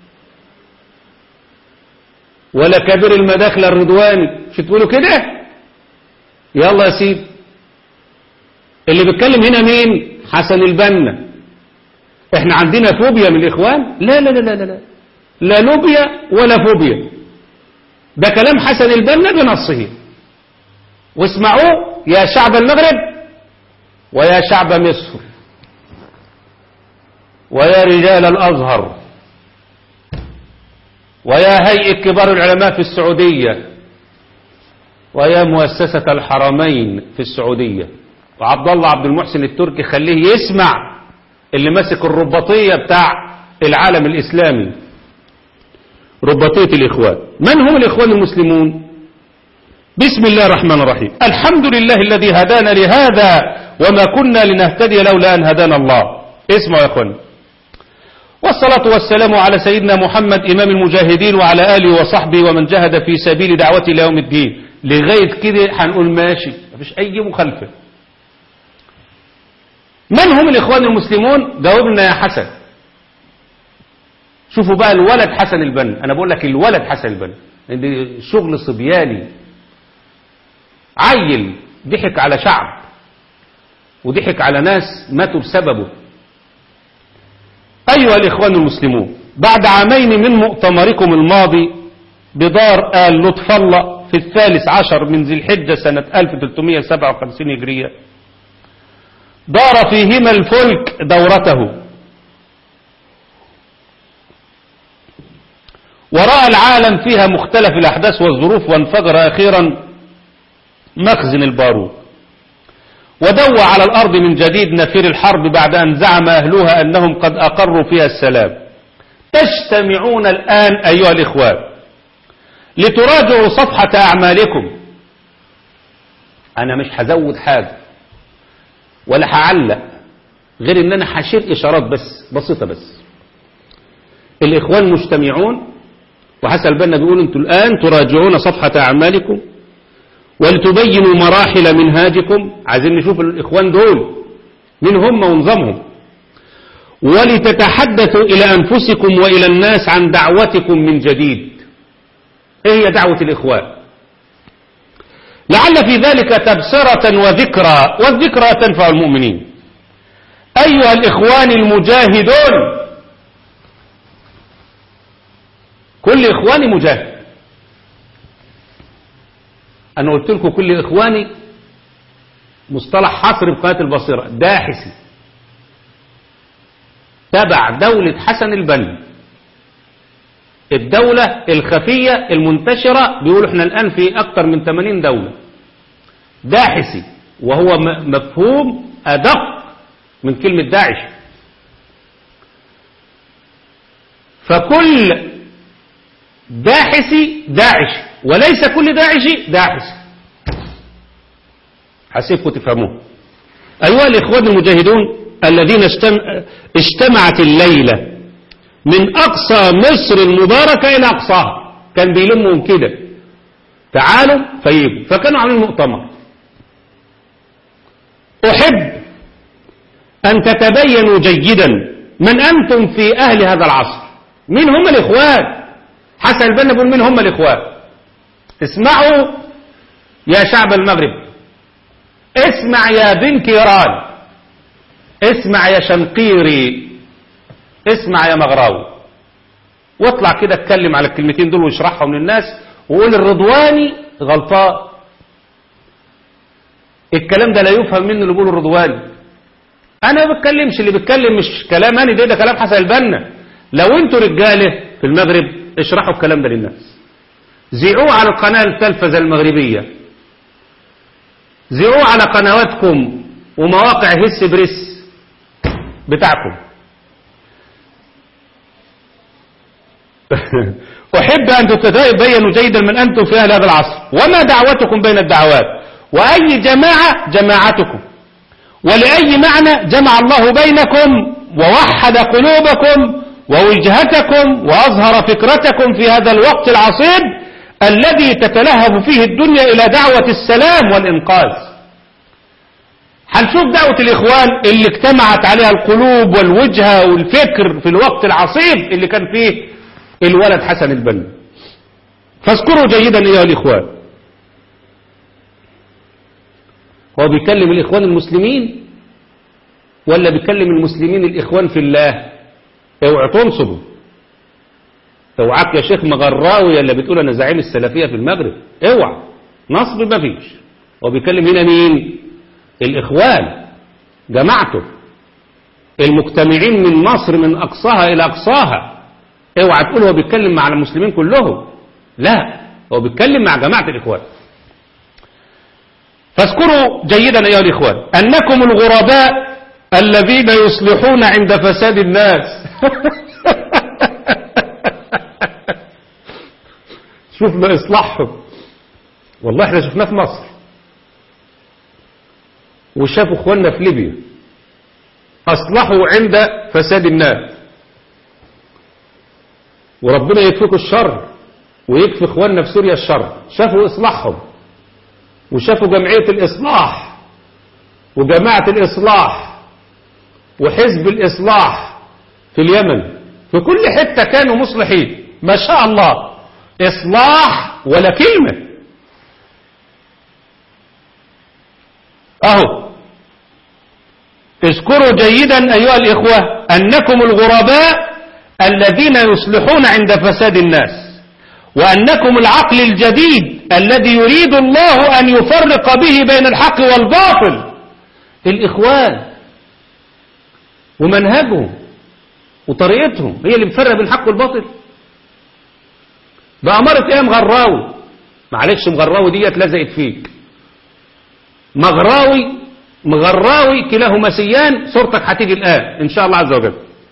ولا كبير المداخل الرضواني مش تقولوا كده يلا يا سيدي اللي بيتكلم هنا مين حسن البنا احنا عندنا فوبيا من الاخوان لا لا لا لا لا لا لوبيا ولا فوبيا ده كلام حسن البنا بنصه واسمعوه يا شعب المغرب ويا شعب مصر ويا رجال الازهر ويا هيئة كبار العلماء في السعودية ويا مؤسسة الحرمين في السعودية وعبد الله عبد المحسن التركي خليه يسمع اللي ماسك الرباطية بتاع العالم الإسلامي رباطية الإخوان من هم الإخوان المسلمون بسم الله الرحمن الرحيم الحمد لله الذي هدانا لهذا وما كنا لنهتدي لولا أن هدانا الله اسمعوا يا أخوان والصلاة والسلام على سيدنا محمد إمام المجاهدين وعلى آله وصحبه ومن جهد في سبيل دعوته إلى يوم الدين لغاية كده هنقول ماشي مفيش أي مخالفة من هم الإخوان المسلمون جاوبنا يا حسن شوفوا بقى الولد حسن البنا أنا بقول لك الولد حسن البنا لأن شغل صبياني عيل ضحك على شعب وضحك على ناس ماتوا بسببه أيها الإخوان المسلمون بعد عامين من مؤتمركم الماضي بدار آل لطف الله في الثالث عشر من ذي الحجة سنة 1357 هجرية دار فيهما الفلك دورته ورأى العالم فيها مختلف الأحداث والظروف وانفجر أخيرا مخزن البارود ودوى على الأرض من جديد نفير الحرب بعد أن زعم أهلها أنهم قد أقروا فيها السلام تجتمعون الآن أيها الإخوان لتراجعوا صفحة أعمالكم أنا مش هزود حاجة ولا هعلق غير ان انا هشير اشارات بس بسيطة بس الاخوان مجتمعون وحسن البنا بيقول انتوا الان تراجعون صفحة اعمالكم ولتبينوا مراحل منهاجكم عايزين نشوف الاخوان دول مين هم ونظامهم ولتتحدثوا الى انفسكم والى الناس عن دعوتكم من جديد ايه هي دعوة الاخوان لعل في ذلك تبصرة وذكرى والذكرى تنفع المؤمنين أيها الإخوان المجاهدون كل إخواني مجاهد أنا قلت لكم كل إخواني مصطلح حصر بقناة البصيرة داحسي تبع دولة حسن البنا الدولة الخفية المنتشرة بيقولوا احنا الآن في أكثر من 80 دولة داحسي وهو مفهوم أدق من كلمة داعش فكل داحسي داعش وليس كل داعشي داحسي حسيبكم تفهموه أيها الإخوان المجاهدون الذين اجتمعت الليلة من أقصى مصر المباركة إلى أقصاها كان بيلمهم كده تعالوا فيجوا فكانوا عاملين مؤتمر أحب أن تتبينوا جيدا من أنتم في أهل هذا العصر مين هم الإخوان حسن البنا بيقول مين هم الإخوان اسمعوا يا شعب المغرب اسمع يا بن كيران اسمع يا شنقيري اسمع يا مغراوي واطلع كده اتكلم على الكلمتين دول واشرحهم للناس وقول الرضواني غلطان الكلام ده لا يفهم منه اللي بيقوله الرضواني انا ما بتكلمش اللي بيتكلم مش كلام انا ده ده كلام حسن البنا لو انتوا رجاله في المغرب اشرحوا الكلام ده للناس زيعوه على القناة التلفزة المغربية زيعوه على قنواتكم ومواقع هس بريس بتاعكم أحب أن تتبينوا جيدا من أنتم في أهل هذا العصر وما دعوتكم بين الدعوات وأي جماعة جماعتكم ولأي معنى جمع الله بينكم ووحد قلوبكم ووجهتكم وأظهر فكرتكم في هذا الوقت العصيب الذي تتلهف فيه الدنيا إلى دعوة السلام والإنقاذ هنشوف دعوة الإخوان اللي اجتمعت عليها القلوب والوجهة والفكر في الوقت العصيب اللي كان فيه الولد حسن البنا فاذكروا جيدا أيها الإخوان هو بيكلم الإخوان المسلمين ولا بيكلم المسلمين الإخوان في الله اوعى تنصبوا اوعاك يا شيخ مغراوي اللي بتقول انا زعيم السلفية في المغرب اوعى نصب ما فيش هو بيكلم هنا مين الإخوان جماعته المجتمعين من مصر من أقصاها إلى أقصاها اوعى تقول هو بيتكلم مع المسلمين كلهم لا هو بيتكلم مع جماعة الإخوان فاذكروا جيدا أيها الإخوان أنكم الغرباء الذين يصلحون عند فساد الناس شفنا إصلاحهم والله احنا شفناه في مصر وشافوا اخواننا في ليبيا أصلحوا عند فساد الناس وربنا يكفيكم الشر ويكفي اخواننا في سوريا الشر شافوا إصلاحهم وشافوا جمعية الإصلاح وجماعة الإصلاح وحزب الإصلاح في اليمن في كل حتة كانوا مصلحين ما شاء الله إصلاح ولا كلمة أهو اذكروا جيدا أيها الإخوة أنكم الغرباء الذين يصلحون عند فساد الناس وأنكم العقل الجديد الذي يريد الله أن يفرق به بين الحق والباطل الإخوان ومنهجهم وطريقتهم هي اللي بتفرق بين الحق والباطل بأمارة ايه مغراوي معلش مغراوي ديت لزقت فيك مغراوي مغراوي كلاهما سيان صورتك هتيجي الآن إن شاء الله عز وجل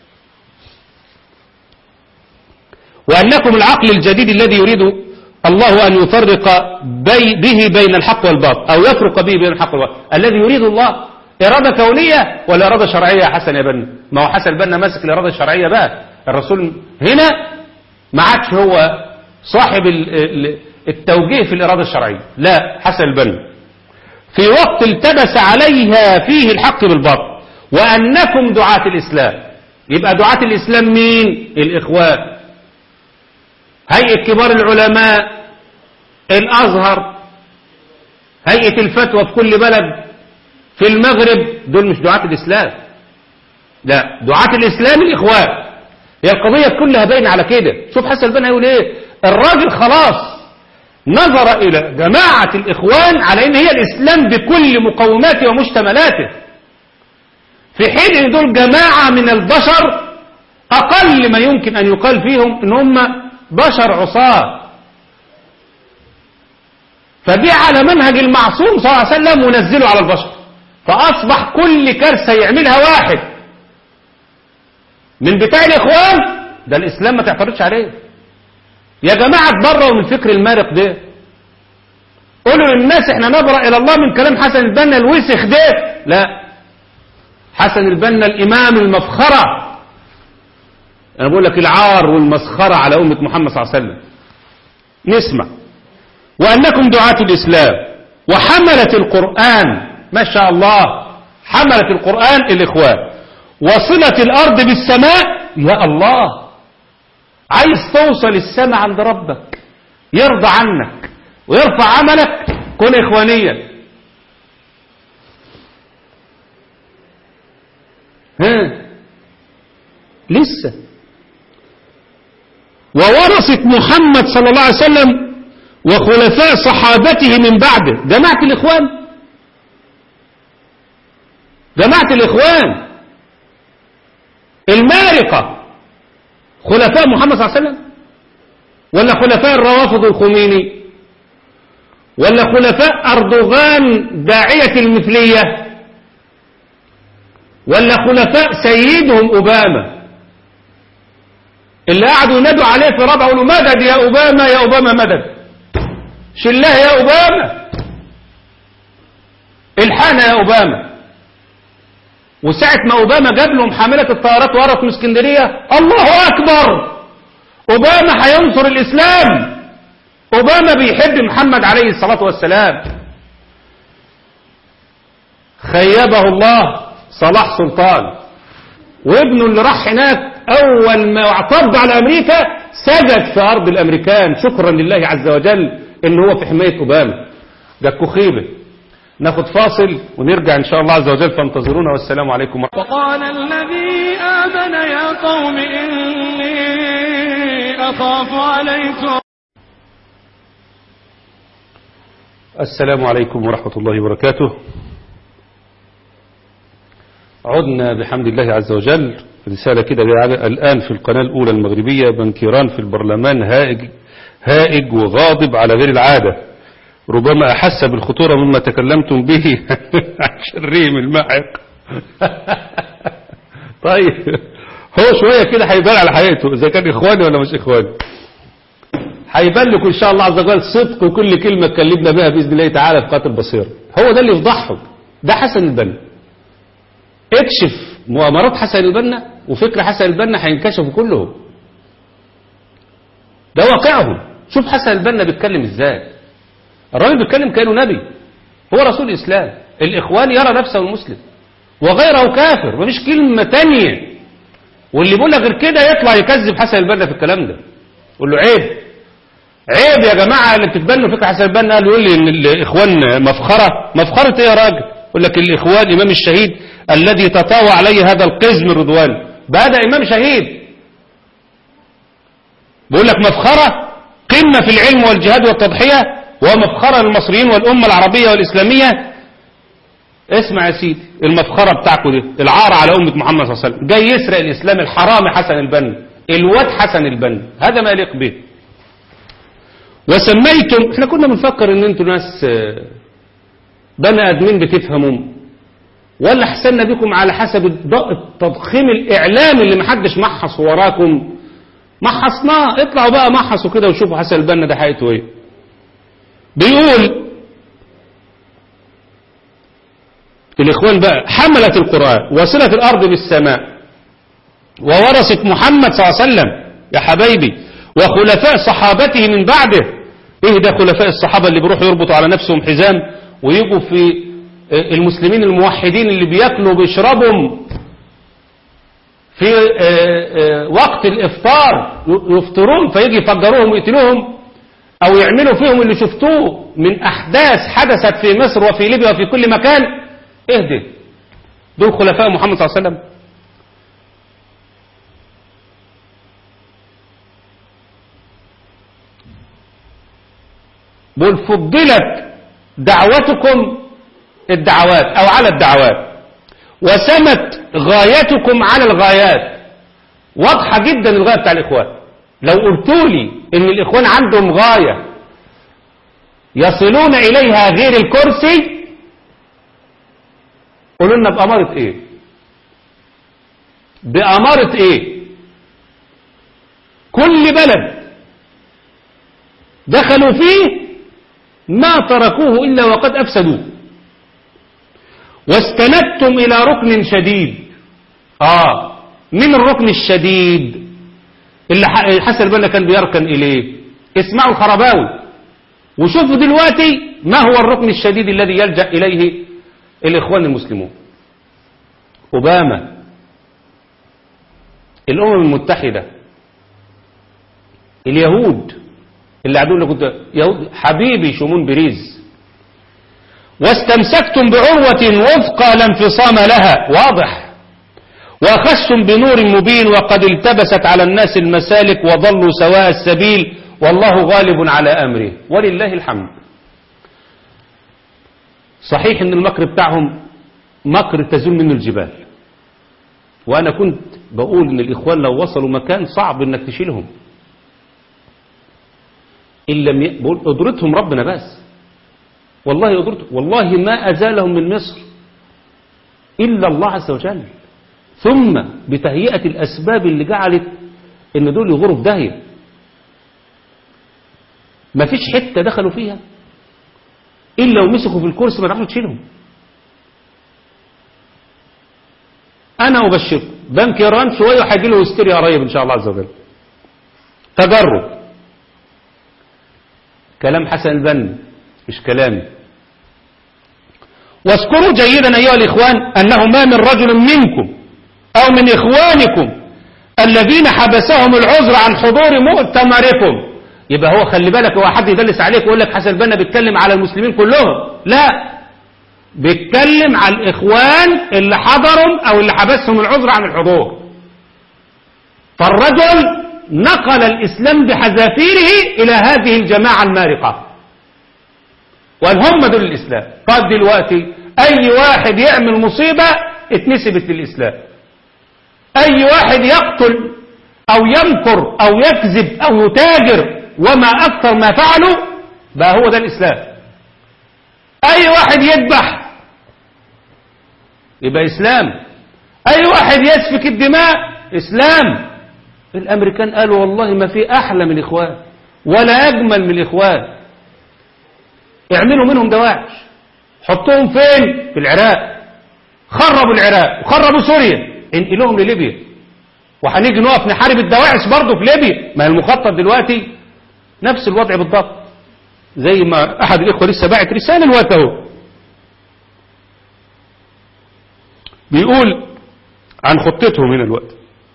وأنكم العقل الجديد الذي يريد الله أن يفرق بي به بين الحق والباطل أو يفرق به بين الحق والباطل الذي يريد الله إرادة كونية ولا إرادة شرعية يا حسن يا بنا ما هو حسن البنا ماسك الإرادة الشرعية بقى الرسول هنا ما عادش هو صاحب التوجيه في الإرادة الشرعية لا حسن البنا في وقت التبس عليها فيه الحق بالباطل وأنكم دعاة الإسلام يبقى دعاة الإسلام مين الإخوان هيئة كبار العلماء الأزهر هيئة الفتوى في كل بلد في المغرب دول مش دعاة الإسلام لا دعاة الإسلام الإخوان هي القضية كلها باينة على كده شوف حسن البنا يقول ايه الراجل خلاص نظر إلى جماعة الإخوان على إن هي الإسلام بكل مقوماته ومشتملاته في حين إن دول جماعة من البشر أقل ما يمكن أن يقال فيهم إن هم بشر عصاة فدي على منهج المعصوم صلى الله عليه وسلم ونزله على البشر فأصبح كل كارثة يعملها واحد من بتاع الإخوان ده الإسلام ما تعترضش عليه يا جماعة تبروا من فكر المارق ده قولوا للناس احنا نبرأ إلى الله من كلام حسن البنا الوسخ ده لا حسن البنا الإمام المفخرة أنا بقول لك العار والمسخرة على أمة محمد صلى الله عليه وسلم نسمع وأنكم دعاة الإسلام وحملة القرآن ما شاء الله حملة القرآن الإخوان وصلة الأرض بالسماء يا الله عايز توصل السماء عند ربك يرضى عنك ويرفع عملك كن إخوانيا ها لسه وورثت محمد صلى الله عليه وسلم وخلفاء صحابته من بعده جماعة الإخوان جماعة الإخوان المارقة خلفاء محمد صلى الله عليه وسلم ولا خلفاء الروافض الخميني ولا خلفاء أردوغان داعية المثلية ولا خلفاء سيدهم أوباما اللي قعدوا ينادوا عليه في رابعه يقولوا مدد يا أوباما يا أوباما مدد شلاه يا أوباما الحانا يا أوباما وساعة ما أوباما جاب لهم حاملة الطيارات ورث من اسكندرية الله أكبر أوباما هينصر الإسلام أوباما بيحب محمد عليه الصلاة والسلام خيبه الله صلاح سلطان وابنه اللي راح هناك أول ما اعترض على أمريكا سجد في أرض الأمريكان شكرا لله عز وجل إن هو في حماية أوباما ده كخيبة ناخد فاصل ونرجع إن شاء الله عز وجل فانتظرونا والسلام عليكم ورحمة وقال الذي آمن يا قوم إني أخاف عليكم السلام عليكم ورحمة الله وبركاته عدنا بحمد الله عز وجل رسالة كده الآن في القناة الأولى المغربية بنكيران في البرلمان هائج, هائج وغاضب على غير العادة ربما أحس بالخطورة مما تكلمتم به عن شرهم الماحق طيب هو شوية كده هيبان على حقيقته إذا كان إخواني ولا مش إخواني هيبان لكم إن شاء الله عز وجل صدق وكل كلمة اتكلمنا بها بإذن الله تعالى في قاتل بصير هو ده اللي يفضحهم ده حسن البنا اكشف مؤامرات حسن البنا وفكر حسن البنا هينكشفوا كلهم ده واقعهم شوف حسن البنا بيتكلم ازاي الراجل بيتكلم كانه نبي هو رسول الاسلام الاخوان يرى نفسه مسلم وغيره كافر مفيش كلمه تانية واللي بيقول لك غير كده يطلع يكذب حسن البنا في الكلام ده يقول له عيب عيب يا جماعه اللي بتتبنوا فكر حسن البنا قال يقول لي ان الاخوان مفخره مفخره ايه يا راجل يقول لك الاخوان امام الشهيد الذي تطاوى عليه هذا القزم الرضواني بقى ده امام شهيد بيقول لك مفخره قمه في العلم والجهاد والتضحيه ومفخره للمصريين والامه العربيه والاسلاميه اسمع يا سيدي المفخره بتاعكم دي العار على امه محمد صلى الله عليه وسلم جاي يسرق الاسلام الحرامي حسن البنا الواد حسن البنا هذا ما يليق به وسميتم احنا كنا بنفكر ان انتوا ناس بني ادمين بتفهموا ولا حسنا بكم على حسب التضخيم الاعلامي اللي محدش محص وراكم محصناه اطلعوا بقى محصوا كده وشوفوا حسن البنا ده حقيقته ايه بيقول الاخوان بقى حملت القرآن وصلت الارض بالسماء وورثت محمد صلى الله عليه وسلم يا حبايبي وخلفاء صحابته من بعده ايه ده خلفاء الصحابة اللي بيروحوا يربطوا على نفسهم حزام ويجوا في المسلمين الموحدين اللي بياكلوا وبيشربوا في وقت الافطار يفطرون فيجي يفجروهم ويقتلوهم او يعملوا فيهم اللي شفتوه من احداث حدثت في مصر وفي ليبيا وفي كل مكان اهدي دول خلفاء محمد صلى الله عليه وسلم بل فضلت دعوتكم الدعوات او على الدعوات وسمت غايتكم على الغايات واضحة جدا الغاية بتاع الاخوان لو قلتوا لي ان الاخوان عندهم غاية يصلون اليها غير الكرسي قولوا لنا بأمارة ايه بأمارة ايه كل بلد دخلوا فيه ما تركوه إلا وقد أفسدوه واستندتم إلى ركن شديد آه من الركن الشديد اللي حسن البنا كان بيركن إليه اسمعوا الخرباوي وشوفوا دلوقتي ما هو الركن الشديد الذي يلجأ إليه الإخوان المسلمون أوباما الأمم المتحدة اليهود اللي قاعدين لك كنت يهود حبيبي شمون بريز واستمسكتم بعروة وثقى لا انفصام لها واضح وأخذتم بنور مبين وقد التبست على الناس المسالك وضلوا سواء السبيل والله غالب على أمره ولله الحمد صحيح ان المكر بتاعهم مكر تزول منه الجبال وأنا كنت بقول ان الإخوان لو وصلوا مكان صعب انك تشيلهم إن لم ي... بقول قدرتهم ربنا بس والله قدرته والله ما أزالهم من مصر إلا الله عز وجل ثم بتهيئة الأسباب اللي جعلت إن دول يغوروا في داهية ما فيش حتة دخلوا فيها إلا ومسكوا في الكرسي ما تعرفوا تشيلهم أنا أبشركم بنك إيران شوية هيجي له هستيريا قريب إن شاء الله عز وجل تجرب كلام حسن البنا مش كلامي واذكروا جيدا أيها الإخوان أنه ما من رجل منكم أو من إخوانكم الذين حبسهم العذر عن حضور مؤتمركم يبقى هو خلي بالك هو حد يدلس عليك ويقول لك حسن البنا بيتكلم على المسلمين كلهم لا بيتكلم على الإخوان اللي حضروا أو اللي حبسهم العذر عن الحضور فالرجل نقل الإسلام بحذافيره إلى هذه الجماعة المارقة وقال هم دول الإسلام قال دلوقتي أي واحد يعمل مصيبة اتنسبت للإسلام أي واحد يقتل أو يمكر أو يكذب أو يتاجر وما أكثر ما فعلوا بقى هو ده الإسلام أي واحد يذبح يبقى إسلام أي واحد يسفك الدماء إسلام الأمريكان قالوا والله ما في أحلى من الإخوان ولا أجمل من الإخوان اعملوا منهم دواعش حطوهم فين في العراق خربوا العراق وخربوا سوريا انقلوهم لليبيا وهنيجي نقف نحارب الدواعش برضه في ليبيا ما المخطط دلوقتي نفس الوضع بالضبط زي ما احد الاخوه لسه باعت رساله الوقت اهو بيقول عن خطتهم هنا الوقت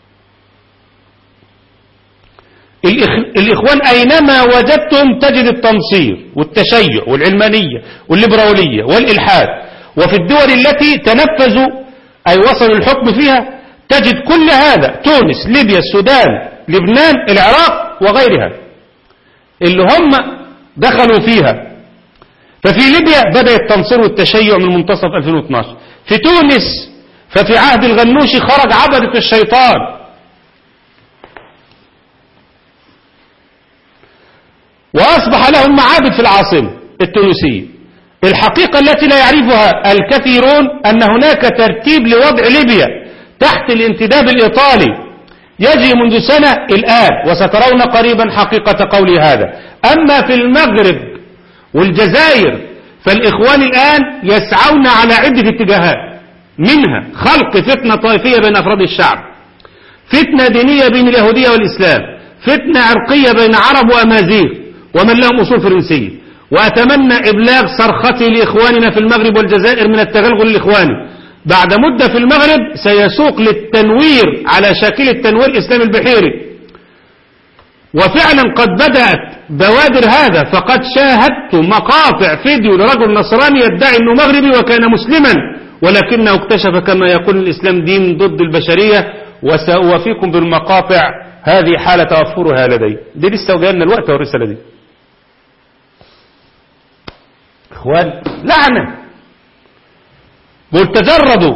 الإخوان أينما وجدتم تجد التنصير والتشيع والعلمانية والليبرالية والإلحاد وفي الدول التي تنفذوا أي وصلوا الحكم فيها تجد كل هذا تونس ليبيا السودان لبنان العراق وغيرها اللي هم دخلوا فيها ففي ليبيا بدأ التنصير والتشيع من منتصف 2012 في تونس ففي عهد الغنوشي خرج عبدة الشيطان وأصبح لهم معابد في العاصمة التونسية الحقيقة التي لا يعرفها الكثيرون أن هناك ترتيب لوضع ليبيا تحت الانتداب الإيطالي يجري منذ سنة الآن وسترون قريبا حقيقة قولي هذا أما في المغرب والجزائر فالإخوان الآن يسعون على عدة اتجاهات منها خلق فتنة طائفية بين أفراد الشعب فتنة دينية بين اليهودية والإسلام فتنة عرقية بين عرب وأمازيغ ومن لهم أصول فرنسية وأتمنى إبلاغ صرختي لإخواننا في المغرب والجزائر من التغلغل الإخواني بعد مدة في المغرب سيسوق للتنوير على شاكل التنوير الإسلامي البحيري وفعلا قد بدأت بوادر هذا فقد شاهدت مقاطع فيديو لرجل نصراني يدعي أنه مغربي وكان مسلما ولكنه اكتشف كما يقول الإسلام دين ضد البشرية وسأوافيكم بالمقاطع هذه حالة توفرها لدي دي لسه وجاءنا الوقت والرسالة دي اخوان لعنة قل تجردوا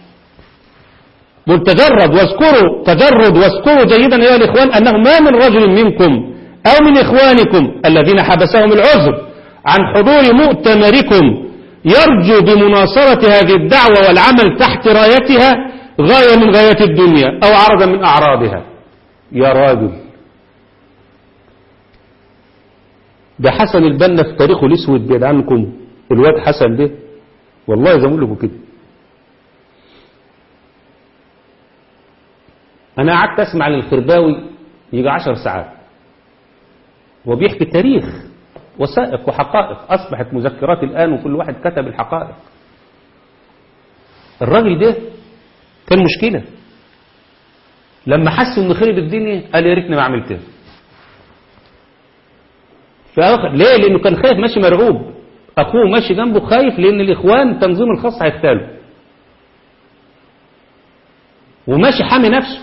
قل تجرد واذكروا تجرد واذكروا جيدا يا الإخوان أنه ما من رجل منكم أو من إخوانكم الذين حبسهم العذر عن حضور مؤتمركم يرجو بمناصرة هذه الدعوة والعمل تحت رايتها غاية من غايات الدنيا أو عرضا من أعراضها يا راجل ده حسن البنا في تاريخه الاسود بعيد عنكم الواد حسن ده والله زي ما لكم كده انا قعدت اسمع للخرباوي يجي عشر ساعات وبيحكي تاريخ وثائق وحقائق أصبحت مذكرات الآن وكل واحد كتب الحقائق الراجل ده كان مشكلة لما حس انه خرب الدنيا قال يا ريتني ما عملتها فأخ... ليه لانه كان خايف ماشي مرعوب اخوه ماشي جنبه خايف لان الاخوان التنظيم الخاص هيغتالوا وماشي حامي نفسه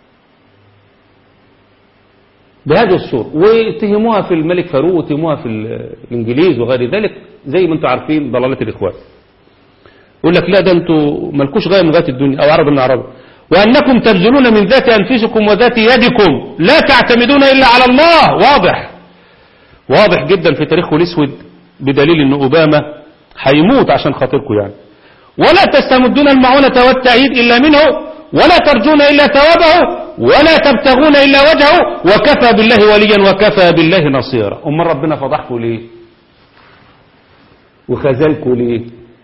بهذه الصورة واتهموها في الملك فاروق واتهموها في ال- الانجليز وغير ذلك زي ما انتم عارفين ضلالة الاخوان يقول لك لا ده انتوا مالكوش غاية من غاية الدنيا او عرب من العرب وانكم تبذلون من ذات انفسكم وذات يدكم لا تعتمدون الا على الله واضح واضح جدا في تاريخه الاسود بدليل ان اوباما هيموت عشان خاطركم يعني ولا تستمدون المعونة والتأييد إلا منه ولا ترجون إلا ثوابه ولا تبتغون إلا وجهه وكفى بالله وليا وكفى بالله نصيرا أمال ربنا فضحكم ليه وخذلكم ليه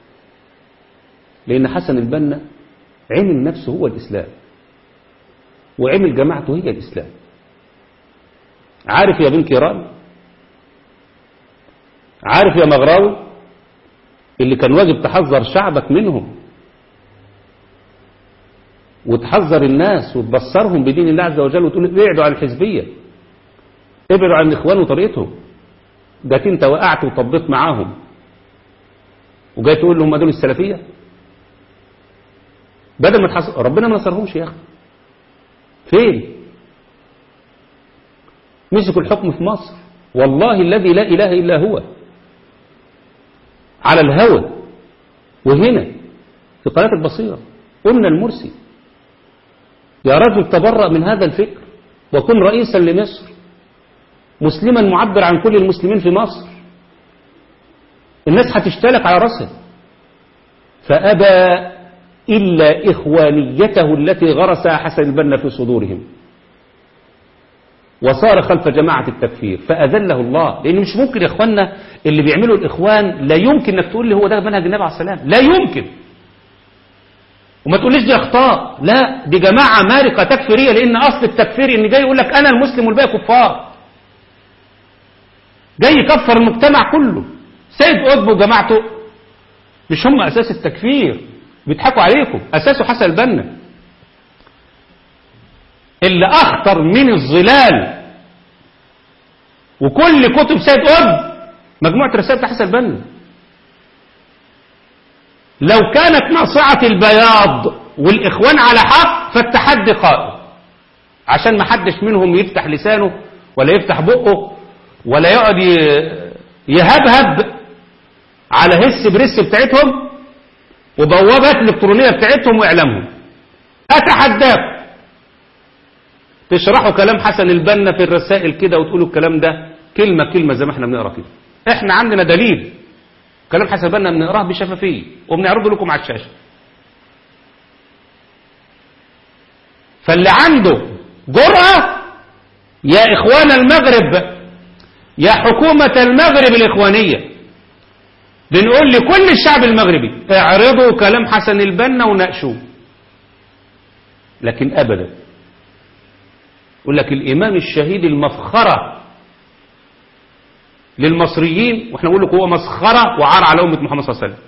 لأن حسن البنا عمل نفسه هو الإسلام وعمل جماعته هي الإسلام عارف يا بن كيران عارف يا مغراوي اللي كان واجب تحذر شعبك منهم وتحذر الناس وتبصرهم بدين الله عز وجل وتقول ابعدوا عن الحزبية ابعدوا عن الاخوان وطريقتهم ده انت وقعت وطبيت معاهم وجاي تقول لهم دول السلفية بدل ما تحصل ربنا ما نصرهمش يا اخي فين مسكوا الحكم في مصر والله الذي لا اله الا هو على الهوى وهنا في قناة البصيرة قلنا المرسي يا رجل تبرأ من هذا الفكر وكن رئيسا لمصر مسلما معبر عن كل المسلمين في مصر الناس هتشتلك على رأسه فأبى إلا إخوانيته التي غرسها حسن البنا في صدورهم وصار خلف جماعة التكفير فأذله الله لأن مش ممكن يا إخواننا اللي بيعملوا الإخوان لا يمكن أنك تقول لي هو ده منهج النبي عليه السلام لا يمكن وما تقوليش دي أخطاء لا دي جماعة مارقة تكفيرية لأن أصل التكفير إن جاي يقول لك أنا المسلم والباقي كفار جاي يكفر المجتمع كله سيد قطب وجماعته مش هم أساس التكفير بيضحكوا عليكم أساسه حسن البنا اللي أخطر من الظلال وكل كتب سيد قطب مجموعة رسالة حسن البنا لو كانت ناصعة البياض والإخوان على حق فالتحدي قائم عشان ما حدش منهم يفتح لسانه ولا يفتح بقه ولا يقعد ي- يهبهب على هس بريس بتاعتهم وبوابات الإلكترونية بتاعتهم وإعلامهم أتحداكم تشرحوا كلام حسن البنا في الرسائل كده وتقولوا الكلام ده كلمة كلمة زي ما احنا بنقرا كده احنا عندنا دليل كلام حسن البنا بنقراه بشفافية وبنعرضه لكم على الشاشة فاللي عنده جرأة يا إخوان المغرب يا حكومة المغرب الإخوانية بنقول لكل الشعب المغربي اعرضوا كلام حسن البنا وناقشوه لكن أبدا يقول لك الإمام الشهيد المفخرة للمصريين واحنا نقول لك هو مسخرة وعار على أمة محمد صلى الله عليه وسلم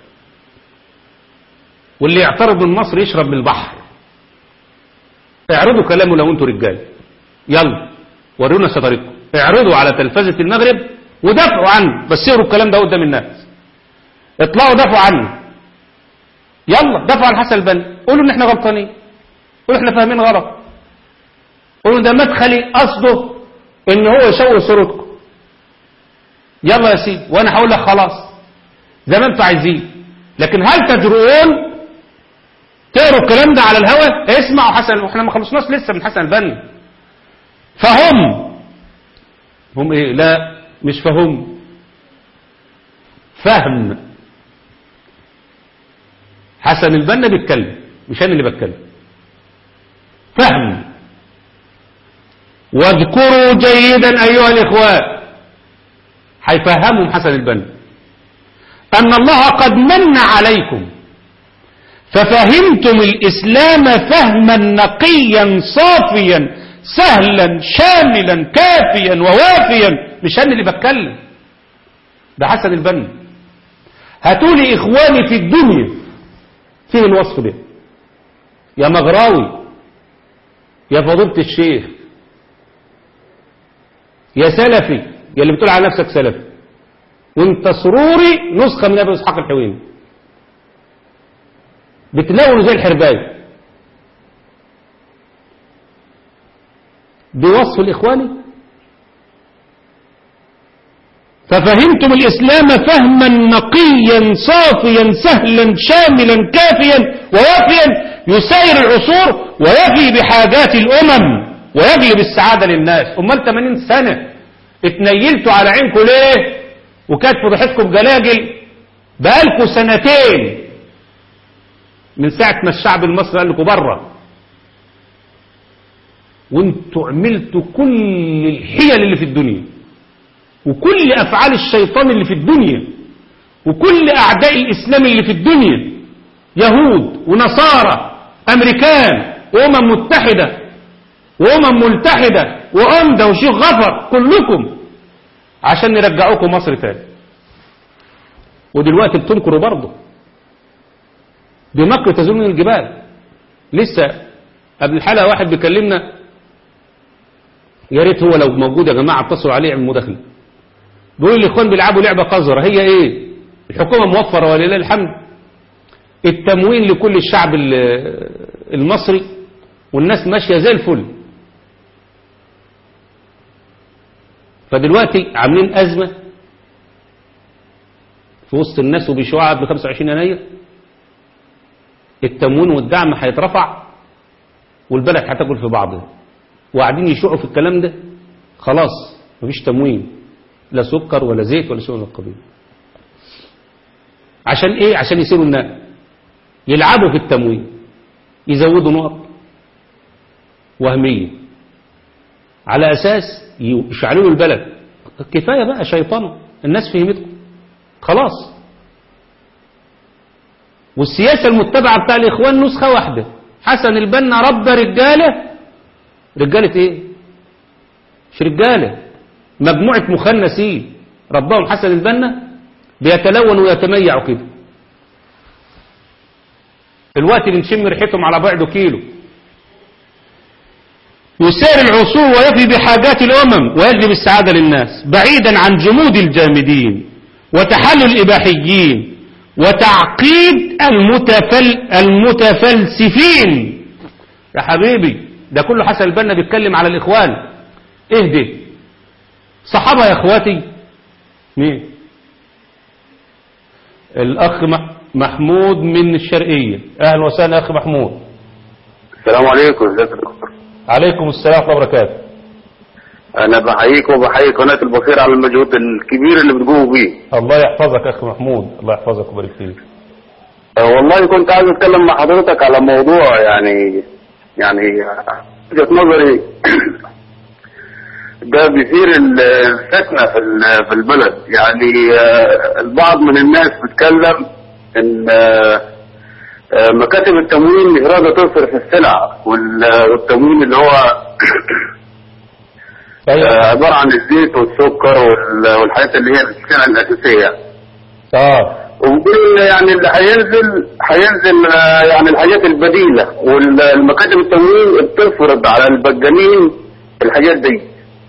واللي يعترض من مصر يشرب من البحر اعرضوا كلامه لو انتوا رجال يلا ورونا شطارتكم اعرضوا على تلفزة المغرب ودافعوا عنه بس يقروا الكلام ده قدام الناس اطلعوا دافعوا عنه يلا دافعوا عن حسن البنا قولوا ان احنا غلطانين قولوا احنا فاهمين غلط قولوا ده مدخلي قصده ان هو يشوه صورتكم يلا يا سيدي وانا هقول لك خلاص زي ما انتوا عايزين لكن هل تجرؤون تقروا الكلام ده على الهوا اسمعوا حسن واحنا ما خلصناش لسه من حسن البنا فهم هم ايه لا مش فهم فهم حسن البنا بيتكلم مش انا اللي بتكلم فهم واذكروا جيدا ايها الاخوان هيفهمهم حسن البنا ان الله قد من عليكم ففهمتم الاسلام فهما نقيا صافيا سهلا شاملا كافيا ووافيا مش انا اللي بتكلم ده حسن البنا هاتولي إخواني في الدنيا فيه الوصف ده يا مغراوي يا فضيلة الشيخ يا سلفي يا اللي بتقول على نفسك سلفي وانت سروري نسخة من أبي إسحاق الحويني بتلون زي الحرباية بوصف الإخواني ففهمتم الإسلام فهما نقيا صافيا سهلا شاملا كافيا ووافيا يسير العصور ويفي بحاجات الأمم ويجلب السعادة للناس أمال 80 سنة اتنيلتوا على عينكم ليه وكانت فضحتكم جلاجل بقالكم سنتين من ساعة ما الشعب المصري قال لكم بره وانتوا عملتوا كل الحيل اللي في الدنيا وكل أفعال الشيطان اللي في الدنيا وكل أعداء الإسلام اللي في الدنيا يهود ونصارى أمريكان وأمم متحدة وأمم ملتحدة وأمدة وشيخ غفر كلكم عشان نرجعوكم مصر تاني ودلوقتي بتنكروا برضه بمكر تزول من الجبال لسه قبل الحلقة واحد بيكلمنا يا ريت هو لو موجود يا جماعة اتصلوا عليه عن مداخلة بيقول الاخوان بيلعبوا لعبة قذرة هي ايه الحكومة موفرة ولله الحمد التموين لكل الشعب المصري والناس ماشية زي الفل فدلوقتي عاملين أزمة في وسط الناس وبيشوعها قبل 25 يناير التموين والدعم هيترفع والبلد هتاكل في بعضها وقاعدين يشوعوا في الكلام ده خلاص مفيش تموين لا سكر ولا زيت ولا شيء من القبيل عشان ايه عشان يسيروا الناس يلعبوا في التموين يزودوا نقط وهمية على أساس يشعلوا البلد كفاية بقى شيطان الناس فهمتكم خلاص والسياسة المتبعة بتاع الإخوان نسخة واحدة حسن البنا ربى رجالة رجالة ايه مش رجالة مجموعة مخنسين رباهم حسن البنا بيتلون ويتميع كده الوقت اللي نشم ريحتهم على بعد كيلو يسير العصور ويفي بحاجات الأمم ويجلب السعادة للناس بعيدا عن جمود الجامدين وتحلل الإباحيين وتعقيد المتفل المتفلسفين يا حبيبي ده كله حسن البنا بيتكلم على الإخوان اهدي صحابة يا اخواتي مين الأخ محمود من الشرقية أهلا وسهلا أخ محمود السلام عليكم ازيك يا دكتور عليكم السلام ورحمة الله وبركاته انا بحييك وبحيي قناه البصير على المجهود الكبير اللي بتقوموا بيه الله يحفظك أخ محمود الله يحفظك ويبارك فيك أه والله كنت عايز اتكلم مع حضرتك على موضوع يعني يعني وجهه نظري ده بيثير الفتنه في ال- في البلد يعني آه، البعض من الناس بتتكلم ان آه، آه، مكاتب التموين مش راضيه تصرف السلع وال- والتموين اللي هو آه، أيوة. عبارة عن الزيت والسكر وال- والحاجات اللي هي السلع الأساسية اه وبيقول يعني اللي هينزل هينزل آه، يعني الحاجات البديلة والمكاتب التموين بتفرض على البجانين الحاجات دي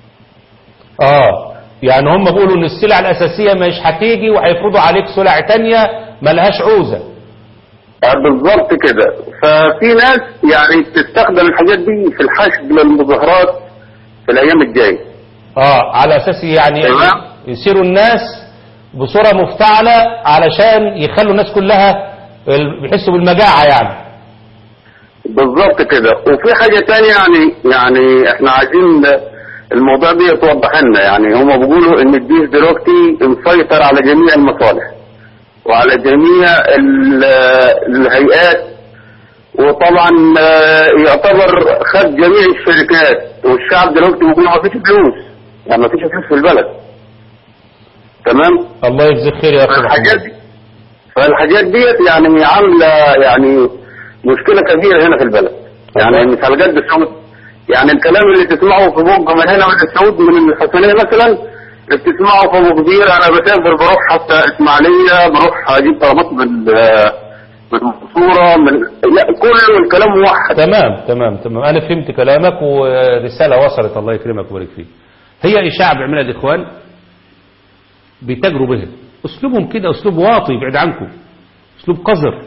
اه يعني هم بيقولوا ان السلع الاساسية مش هتيجي وهيفرضوا عليك سلع تانية ملهاش عوزة آه، بالظبط كده ففي ناس يعني تستخدم الحاجات دي في الحشد للمظاهرات في الأيام الجاية اه على اساس يعني تمام. يصيروا الناس بصورة مفتعلة علشان يخلوا الناس كلها ال- بيحسوا بالمجاعة يعني بالظبط كده وفي حاجة تانية يعني يعني احنا عايزين الموضوع ده يتوضح لنا يعني هما بيقولوا ان الجيش دلوقتي مسيطر على جميع المصالح وعلى جميع ال- الهيئات وطبعا آه، يعتبر خد جميع الشركات والشعب دلوقتي بيقول ما فيش فلوس يعني ما فيش فلوس في البلد تمام الله يجزيك خير يا اخي فالحاجات محمود دي فالحاجات ديت يعني عامله يعني مشكله كبيره هنا في البلد يعني مش على قد السعود يعني الكلام اللي تسمعه في بوجه من هنا من السعود من الحسنيه مثلا بتسمعه في ابو كبير انا بسافر بروح حتى اسماعيليه بروح اجيب طلبات من من المنصوره من لا كله الكلام موحد تمام تمام تمام انا فهمت كلامك ورساله وصلت الله يكرمك ويبارك فيك هي اشاعه بيعملها الاخوان بيتاجروا بها اسلوبهم كده اسلوب واطي بعيد عنكم اسلوب قذر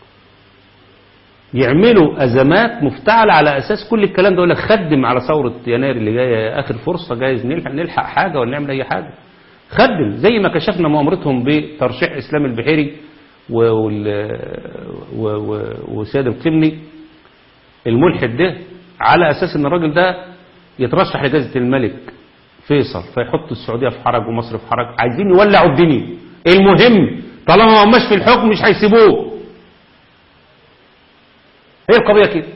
يعملوا ازمات مفتعله على اساس كل الكلام ده يقول لك خدم على ثوره يناير اللي جايه اخر فرصه جايز نلحق نلحق حاجه ولا نعمل اي حاجه خدم زي ما كشفنا مؤامرتهم بترشيح اسلام البحيري وال- و- و- وسيد القمني الملحد ده على اساس ان الراجل ده يترشح لجائزه الملك فيصل فيحط السعوديه في حرج ومصر في حرج عايزين يولعوا الدنيا المهم طالما ما هماش في الحكم مش هيسيبوه هي القضيه كده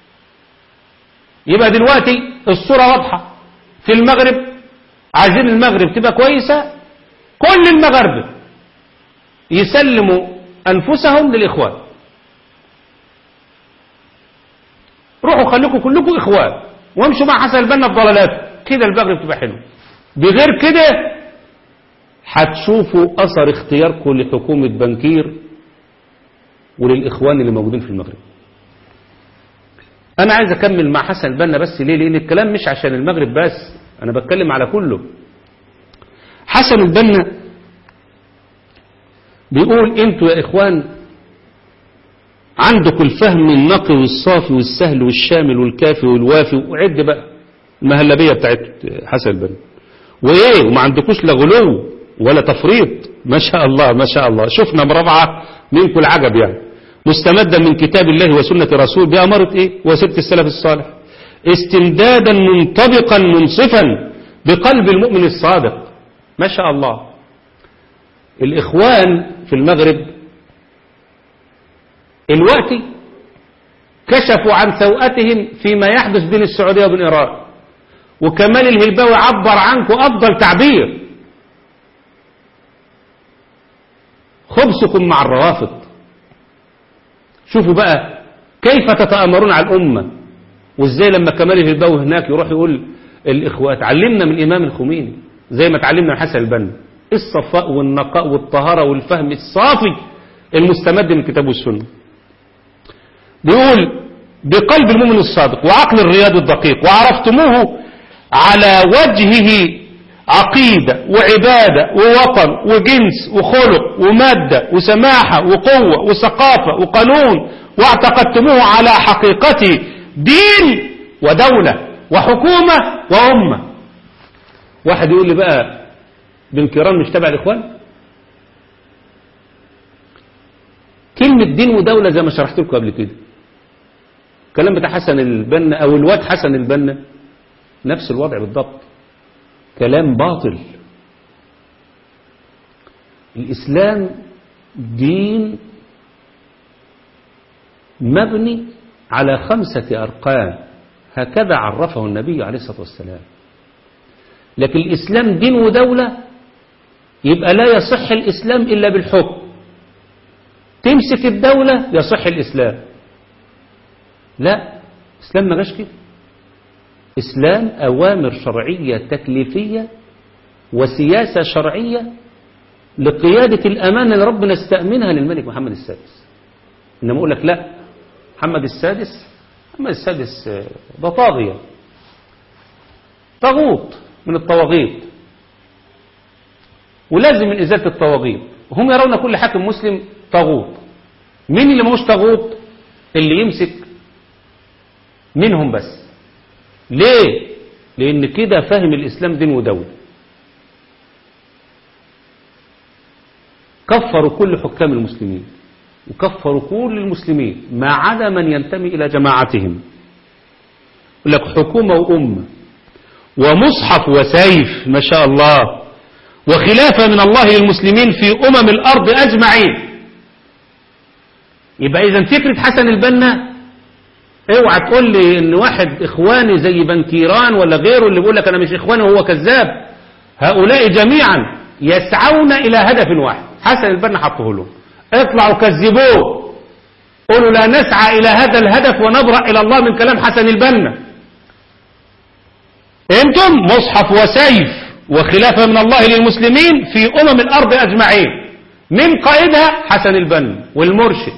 يبقى دلوقتي الصوره واضحه في المغرب عايزين المغرب تبقى كويسه كل المغاربه يسلموا انفسهم للاخوان روحوا خليكم كلكم اخوان وامشوا مع حسن البنا في ضلالات كده المغرب تبقى حلوه بغير كده هتشوفوا اثر اختياركم لحكومه بنكير وللاخوان اللي موجودين في المغرب انا عايز اكمل مع حسن البنا بس ليه لان الكلام مش عشان المغرب بس انا بتكلم على كله حسن البنا بيقول انتوا يا اخوان عندكم الفهم النقي والصافي والسهل والشامل والكافي والوافي وعد بقى المهلبية بتاعت حسن البنا وايه وما عندكوش لا غلو ولا تفريط ما شاء الله ما شاء الله شفنا مرابعة منكم العجب يعني مستمدا من كتاب الله وسنة رسول بأمارة ايه وسيرة السلف الصالح استمدادا منطبقا منصفا بقلب المؤمن الصادق ما شاء الله الإخوان في المغرب الوقت كشفوا عن سوءتهم فيما يحدث بين السعودية وبين إيران وكمال الهلباوي عبر عنكم أفضل تعبير خبثكم مع الروافض شوفوا بقى كيف تتآمرون على الأمة وازاي لما كمال الهلباوي هناك يروح يقول الإخوة اتعلمنا من الإمام الخميني زي ما اتعلمنا من حسن البنا الصفاء والنقاء والطهارة والفهم الصافي المستمد من الكتاب والسنة بيقول بقلب المؤمن الصادق وعقل الرياض الدقيق وعرفتموه على وجهه عقيدة وعبادة ووطن وجنس وخلق ومادة وسماحة وقوة وثقافة وقانون واعتقدتموه على حقيقته دين ودولة وحكومة وأمة واحد يقول لي بقى بن كيران مش تبع الإخوان كلمة دين ودولة زي ما شرحت لكم قبل كده الكلام بتاع حسن البنا أو الواد حسن البنا نفس الوضع بالضبط كلام باطل الإسلام دين مبني على خمسة أرقام هكذا عرفه النبي عليه الصلاة والسلام لكن الإسلام دين ودولة يبقى لا يصح الإسلام إلا بالحكم تمسك الدولة يصح الإسلام لا الإسلام ما جاش كده إسلام أوامر شرعية تكليفية وسياسة شرعية لقيادة الأمانة اللي ربنا استأمنها للملك محمد السادس إنما أقول لك لا محمد السادس محمد السادس ده طاغية طاغوت من الطواغيت ولازم من إزالة الطواغيت وهم يرون كل حاكم مسلم طاغوت مين اللي مش طاغوت اللي يمسك منهم بس ليه لان كده فاهم الاسلام دين ودولة كفروا كل حكام المسلمين وكفروا كل المسلمين ما عدا من ينتمي الى جماعتهم يقول لك حكومة وأمة ومصحف وسيف ما شاء الله وخلافة من الله للمسلمين في أمم الأرض أجمعين يبقى إذا فكرة حسن البنا اوعى تقول لي ان واحد اخواني زي بنكيران ولا غيره اللي بيقول لك انا مش اخواني وهو كذاب هؤلاء جميعا يسعون الى هدف واحد حسن البنا حطه له اطلعوا كذبوه قولوا لا نسعى الى هذا الهدف ونبرأ الى الله من كلام حسن البنا انتم مصحف وسيف وخلافة من الله للمسلمين في أمم الأرض أجمعين من قائدها حسن البنا والمرشد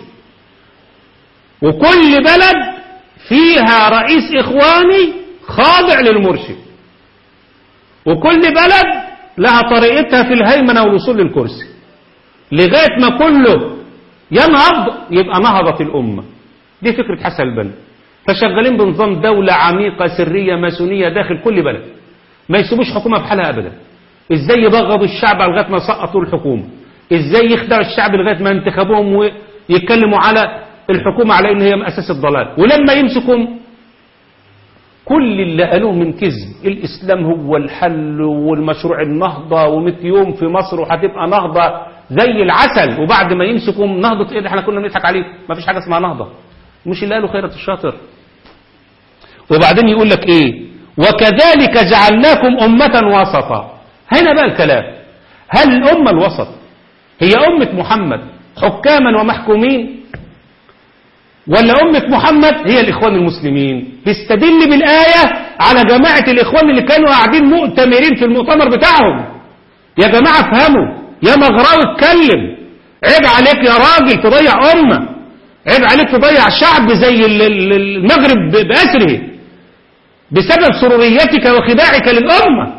وكل بلد فيها رئيس إخواني خاضع للمرشد وكل بلد لها طريقتها في الهيمنة والوصول للكرسي لغاية ما كله ينهض يبقى نهضت الأمة دي فكرة حسن البنا فشغالين بنظام دولة عميقة سرية ماسونية داخل كل بلد ما يسيبوش حكومة بحالها أبدا إزاي يبغضوا الشعب لغاية ما سقطوا الحكومة إزاي يخدعوا الشعب لغاية ما انتخبوهم ويتكلموا على الحكومة على إن هي مؤسسة الضلال ولما يمسكهم كل اللي قالوه من كذب الإسلام هو الحل والمشروع النهضة ومئة يوم في مصر وهتبقى نهضة زي العسل وبعد ما يمسكهم نهضة إيه اللي احنا كنا بنضحك عليه ما فيش حاجة اسمها نهضة مش اللي قالوا خيرة الشاطر وبعدين يقول لك ايه وكذلك جعلناكم أمة وسطا هنا بقى الكلام هل الأمة الوسط هي أمة محمد حكاما ومحكومين ولا أمة محمد هي الإخوان المسلمين بيستدل بالآية على جماعة الإخوان اللي كانوا قاعدين مؤتمرين في المؤتمر بتاعهم يا جماعة افهموا يا مغراوي اتكلم عيب عليك يا راجل تضيع أمة عيب عليك تضيع شعب زي ال- ال- المغرب ب- بأسره بسبب سروريتك وخداعك للأمة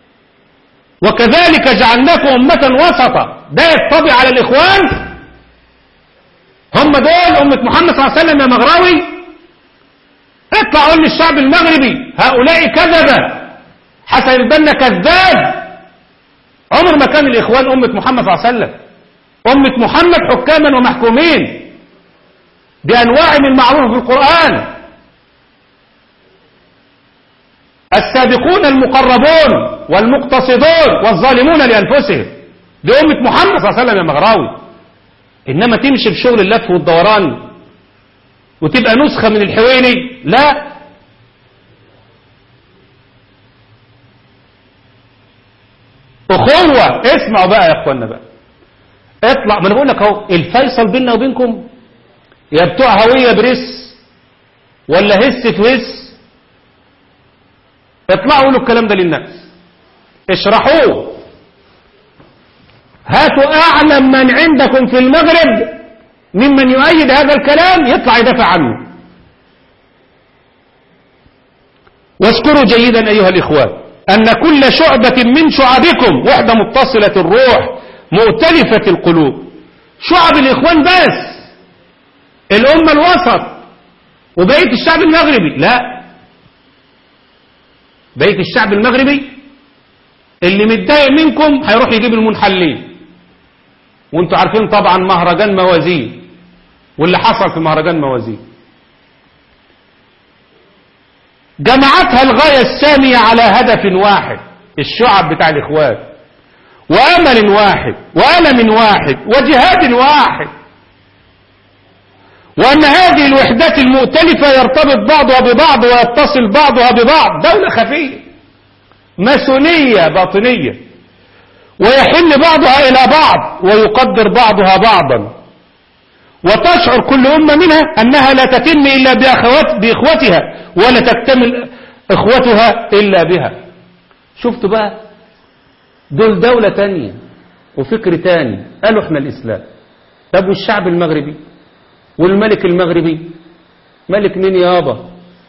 وكذلك جعلناكم أمة وسطا ده يطبع على الإخوان هم دول أمة محمد صلى الله عليه وسلم يا مغراوي اطلع قول للشعب المغربي هؤلاء كذبة حسن البنا كذاب عمر ما كان الإخوان أمة محمد صلى الله عليه وسلم أمة محمد حكاما ومحكومين بأنواع من المعروف في القرآن السابقون المقربون والمقتصدون والظالمون لأنفسهم دي أمة محمد صلى الله عليه وسلم يا مغراوي إنما تمشي بشغل اللف والدوران وتبقى نسخة من الحويني لا أخوة اسمعوا بقى يا أخوانا بقى اطلع ما انا بقول لك اهو الفيصل بيننا وبينكم يا بتوع هوية بريس ولا هس في هس اطلعوا قولوا الكلام ده للناس اشرحوه هاتوا أعلم من عندكم في المغرب ممن يؤيد هذا الكلام يطلع يدافع عنه واذكروا جيدا أيها الإخوان أن كل شعبة من شعبكم وحدة متصلة الروح مؤتلفة القلوب شعب الإخوان بس الأمة الوسط وبقية الشعب المغربي لا بقية الشعب المغربي اللي متضايق منكم هيروح يجيب المنحلين وانتوا عارفين طبعا مهرجان موازين واللي حصل في مهرجان موازين جمعتها الغاية السامية على هدف واحد الشعب بتاع الإخوان وأمل واحد وألم واحد وجهاد واحد وأن هذه الوحدات المؤتلفة يرتبط بعضها ببعض ويتصل بعضها ببعض دولة خفية ماسونية باطنية ويحل بعضها إلى بعض ويقدر بعضها بعضا وتشعر كل أمة منها أنها لا تتم إلا بأخوات بإخوتها ولا تكتمل إخوتها إلا بها شفتوا بقى دول دولة تانية وفكر تاني قالوا احنا الإسلام طب والشعب المغربي والملك المغربي ملك مين يابا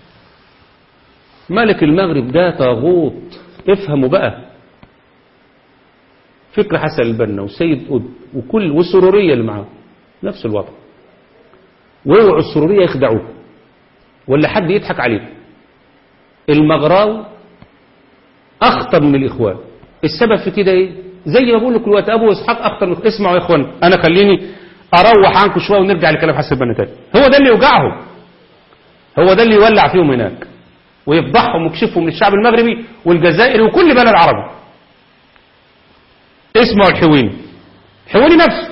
ملك المغرب ده طاغوت افهموا بقى فكر حسن البنا وسيد قطب وكل والسرورية اللي معاه نفس الوضع واوعوا السرورية يخدعوك ولا حد يضحك عليكم المغراوي أخطر من الإخوان السبب في كده إيه زي ما بقول لكم الوقت أبو إسحاق أخطر من اسمعوا يا إخوان أنا خليني أروح عنكم شوية ونرجع لكلام حسن البنا تاني هو ده اللي يوجعهم هو ده اللي يولع فيهم هناك ويفضحهم ويكشفهم للشعب المغربي والجزائري وكل بلد عربي اسمعوا الحويني الحويني نفسه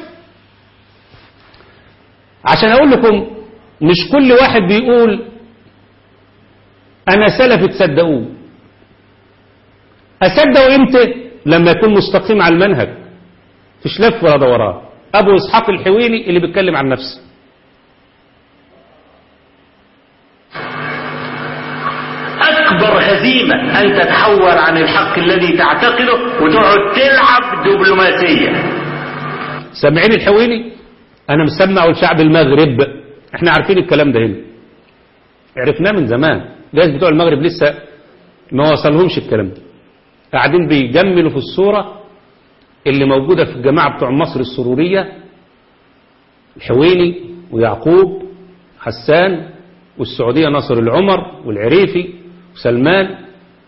عشان اقول لكم مش كل واحد بيقول انا سلفي تصدقوه اصدقه امتى لما يكون مستقيم على المنهج مفيش لف ولا دوران ابو اسحاق الحويني اللي بيتكلم عن نفسه أكبر هزيمة أن تتحول عن الحق الذي تعتقده وتقعد تلعب دبلوماسية سامعين الحويني انا مسمع لشعب المغرب احنا عارفين الكلام ده هنا عرفناه من زمان جايز بتوع المغرب لسه ما وصلهمش الكلام ده قاعدين بيجملوا في الصورة اللي موجودة في الجماعة بتوع مصر السرورية الحويني ويعقوب حسان والسعودية ناصر العمر والعريفي وسلمان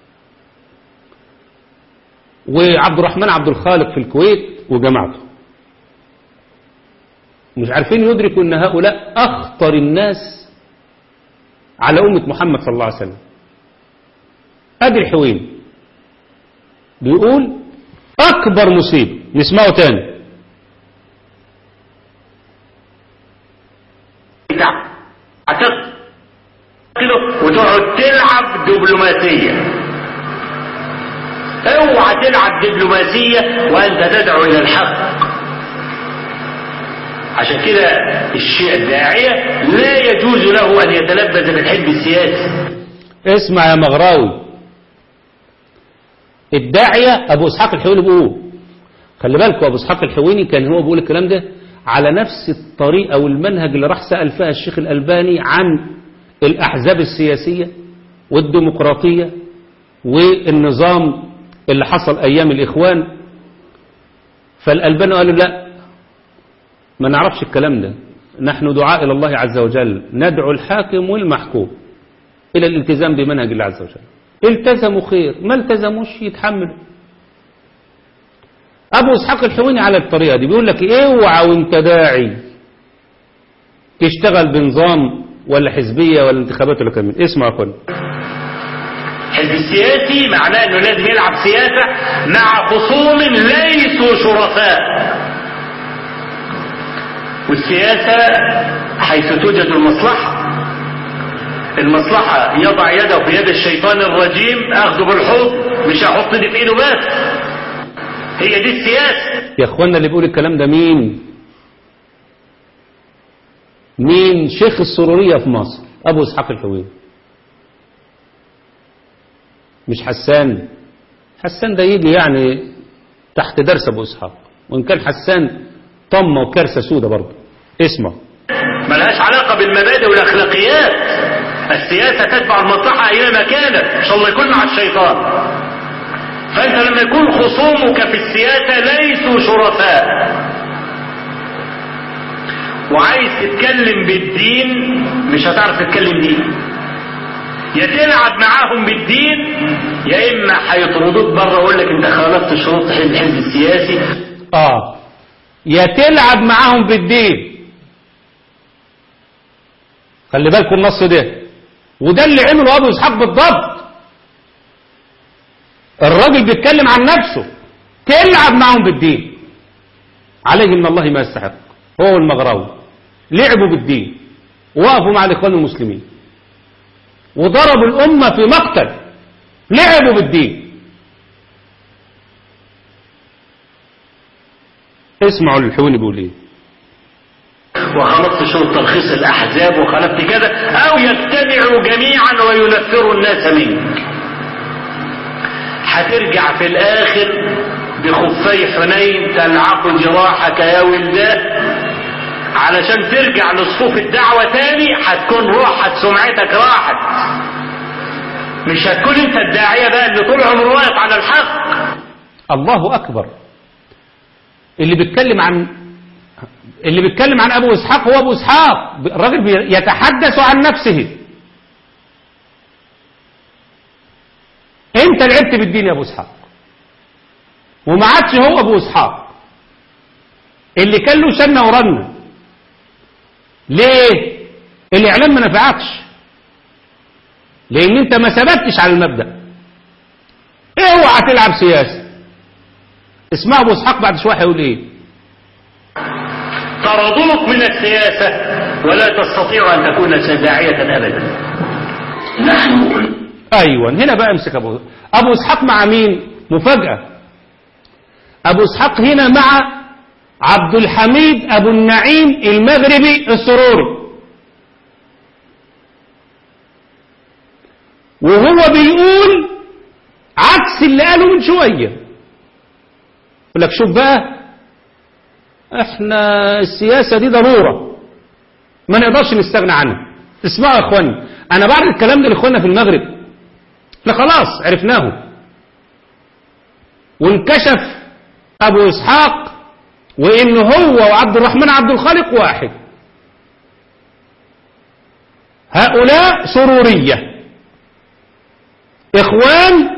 وعبد الرحمن عبد الخالق في الكويت وجماعته مش عارفين يدركوا ان هؤلاء اخطر الناس على أمة محمد صلى الله عليه وسلم ادي الحويني بيقول اكبر مصيبة نسمعه تاني تعتقده وتقعد تلعب دبلوماسية اوعى تلعب دبلوماسية وانت تدعو الى الحق عشان كده الشيء الداعية لا يجوز له ان يتلبس بالحزب السياسي اسمع يا مغراوي الداعية ابو اسحاق الحويني بيقول خلي بالكوا ابو اسحاق الحويني كان هو بيقول الكلام ده على نفس الطريقة والمنهج اللي راح سأل فيها الشيخ الألباني عن الأحزاب السياسية والديمقراطية والنظام اللي حصل أيام الإخوان فالألباني قالوا لا ما نعرفش الكلام ده نحن دعاء إلى الله عز وجل ندعو الحاكم والمحكوم إلى الالتزام بمنهج الله عز وجل التزموا خير ما التزموش يتحملوا أبو إسحاق الحويني على الطريقة دي بيقول لك اوعى وانت داعي تشتغل بنظام ولا حزبية ولا انتخابات ولا كمان اسمع يا اخوان الحزب السياسي معناه انه لازم يلعب سياسة مع خصوم ليسوا شرفاء والسياسة حيث توجد المصلحة المصلحة يضع يده في يد الشيطان الرجيم اخذه بالحوض مش هحط دي في ايده بس هي دي السياسة يا اخوانا اللي بيقول الكلام ده مين مين شيخ السرورية في مصر ابو اسحاق الحويني مش حسان حسان ده يجي يعني تحت درس ابو اسحاق وان كان حسان طمه وكارثه سودة برضه اسمع ملهاش علاقة بالمبادئ والاخلاقيات السياسة تتبع المصلحة اينما كانت ان شاء الله يكون مع الشيطان فانت لما يكون خصومك في السياسة ليسوا شرفاء وعايز تتكلم بالدين مش هتعرف تتكلم دين يا تلعب معاهم بالدين يا اما هيطردوك بره ويقول لك انت خالفت شروط الحزب السياسي اه يا تلعب معاهم بالدين خلي بالكم النص ده وده اللي عمله ابو اسحاق بالضبط الراجل بيتكلم عن نفسه تلعب معاهم بالدين عليه من الله ما يستحق هو المغراوي لعبوا بالدين وقفوا مع الاخوان المسلمين وضربوا الامه في مقتل لعبوا بالدين اسمعوا الحويني بيقول ايه وخلطت شروط تلخيص الاحزاب وخلطت كذا او يجتمعوا جميعا وينفروا الناس منك هترجع في الاخر بخفي حنين تلعق جراحك يا ولدان علشان ترجع لصفوف الدعوة تاني هتكون روحك سمعتك راحت مش هتكون انت الداعية بقى اللي طول عمره واقف على الحق الله اكبر اللي بيتكلم عن اللي بيتكلم عن ابو اسحاق هو ابو اسحاق الراجل بي- يتحدث عن نفسه انت لعبت بالدين يا ابو اسحاق وما عادش هو ابو اسحاق اللي كان له شنه ورنه ليه الاعلام ما نفعكش لان انت ما ثبتش على المبدا اوعى تلعب سياسه اسمع ابو اسحاق بعد شويه هيقول ايه طردوك من السياسة ولا تستطيع أن تكون داعية أبدا نحن ايوه هنا بقى امسك ابو ابو اسحاق مع مين مفاجاه ابو اسحاق هنا مع عبد الحميد ابو النعيم المغربي السروري وهو بيقول عكس اللي قاله من شوية يقول لك شوف بقى احنا السياسة دي ضرورة ما نقدرش نستغنى عنها اسمعوا يا اخواني انا بعد الكلام ده لاخواننا في المغرب احنا خلاص عرفناه وانكشف ابو اسحاق وان هو وعبد الرحمن عبد الخالق واحد هؤلاء سرورية اخوان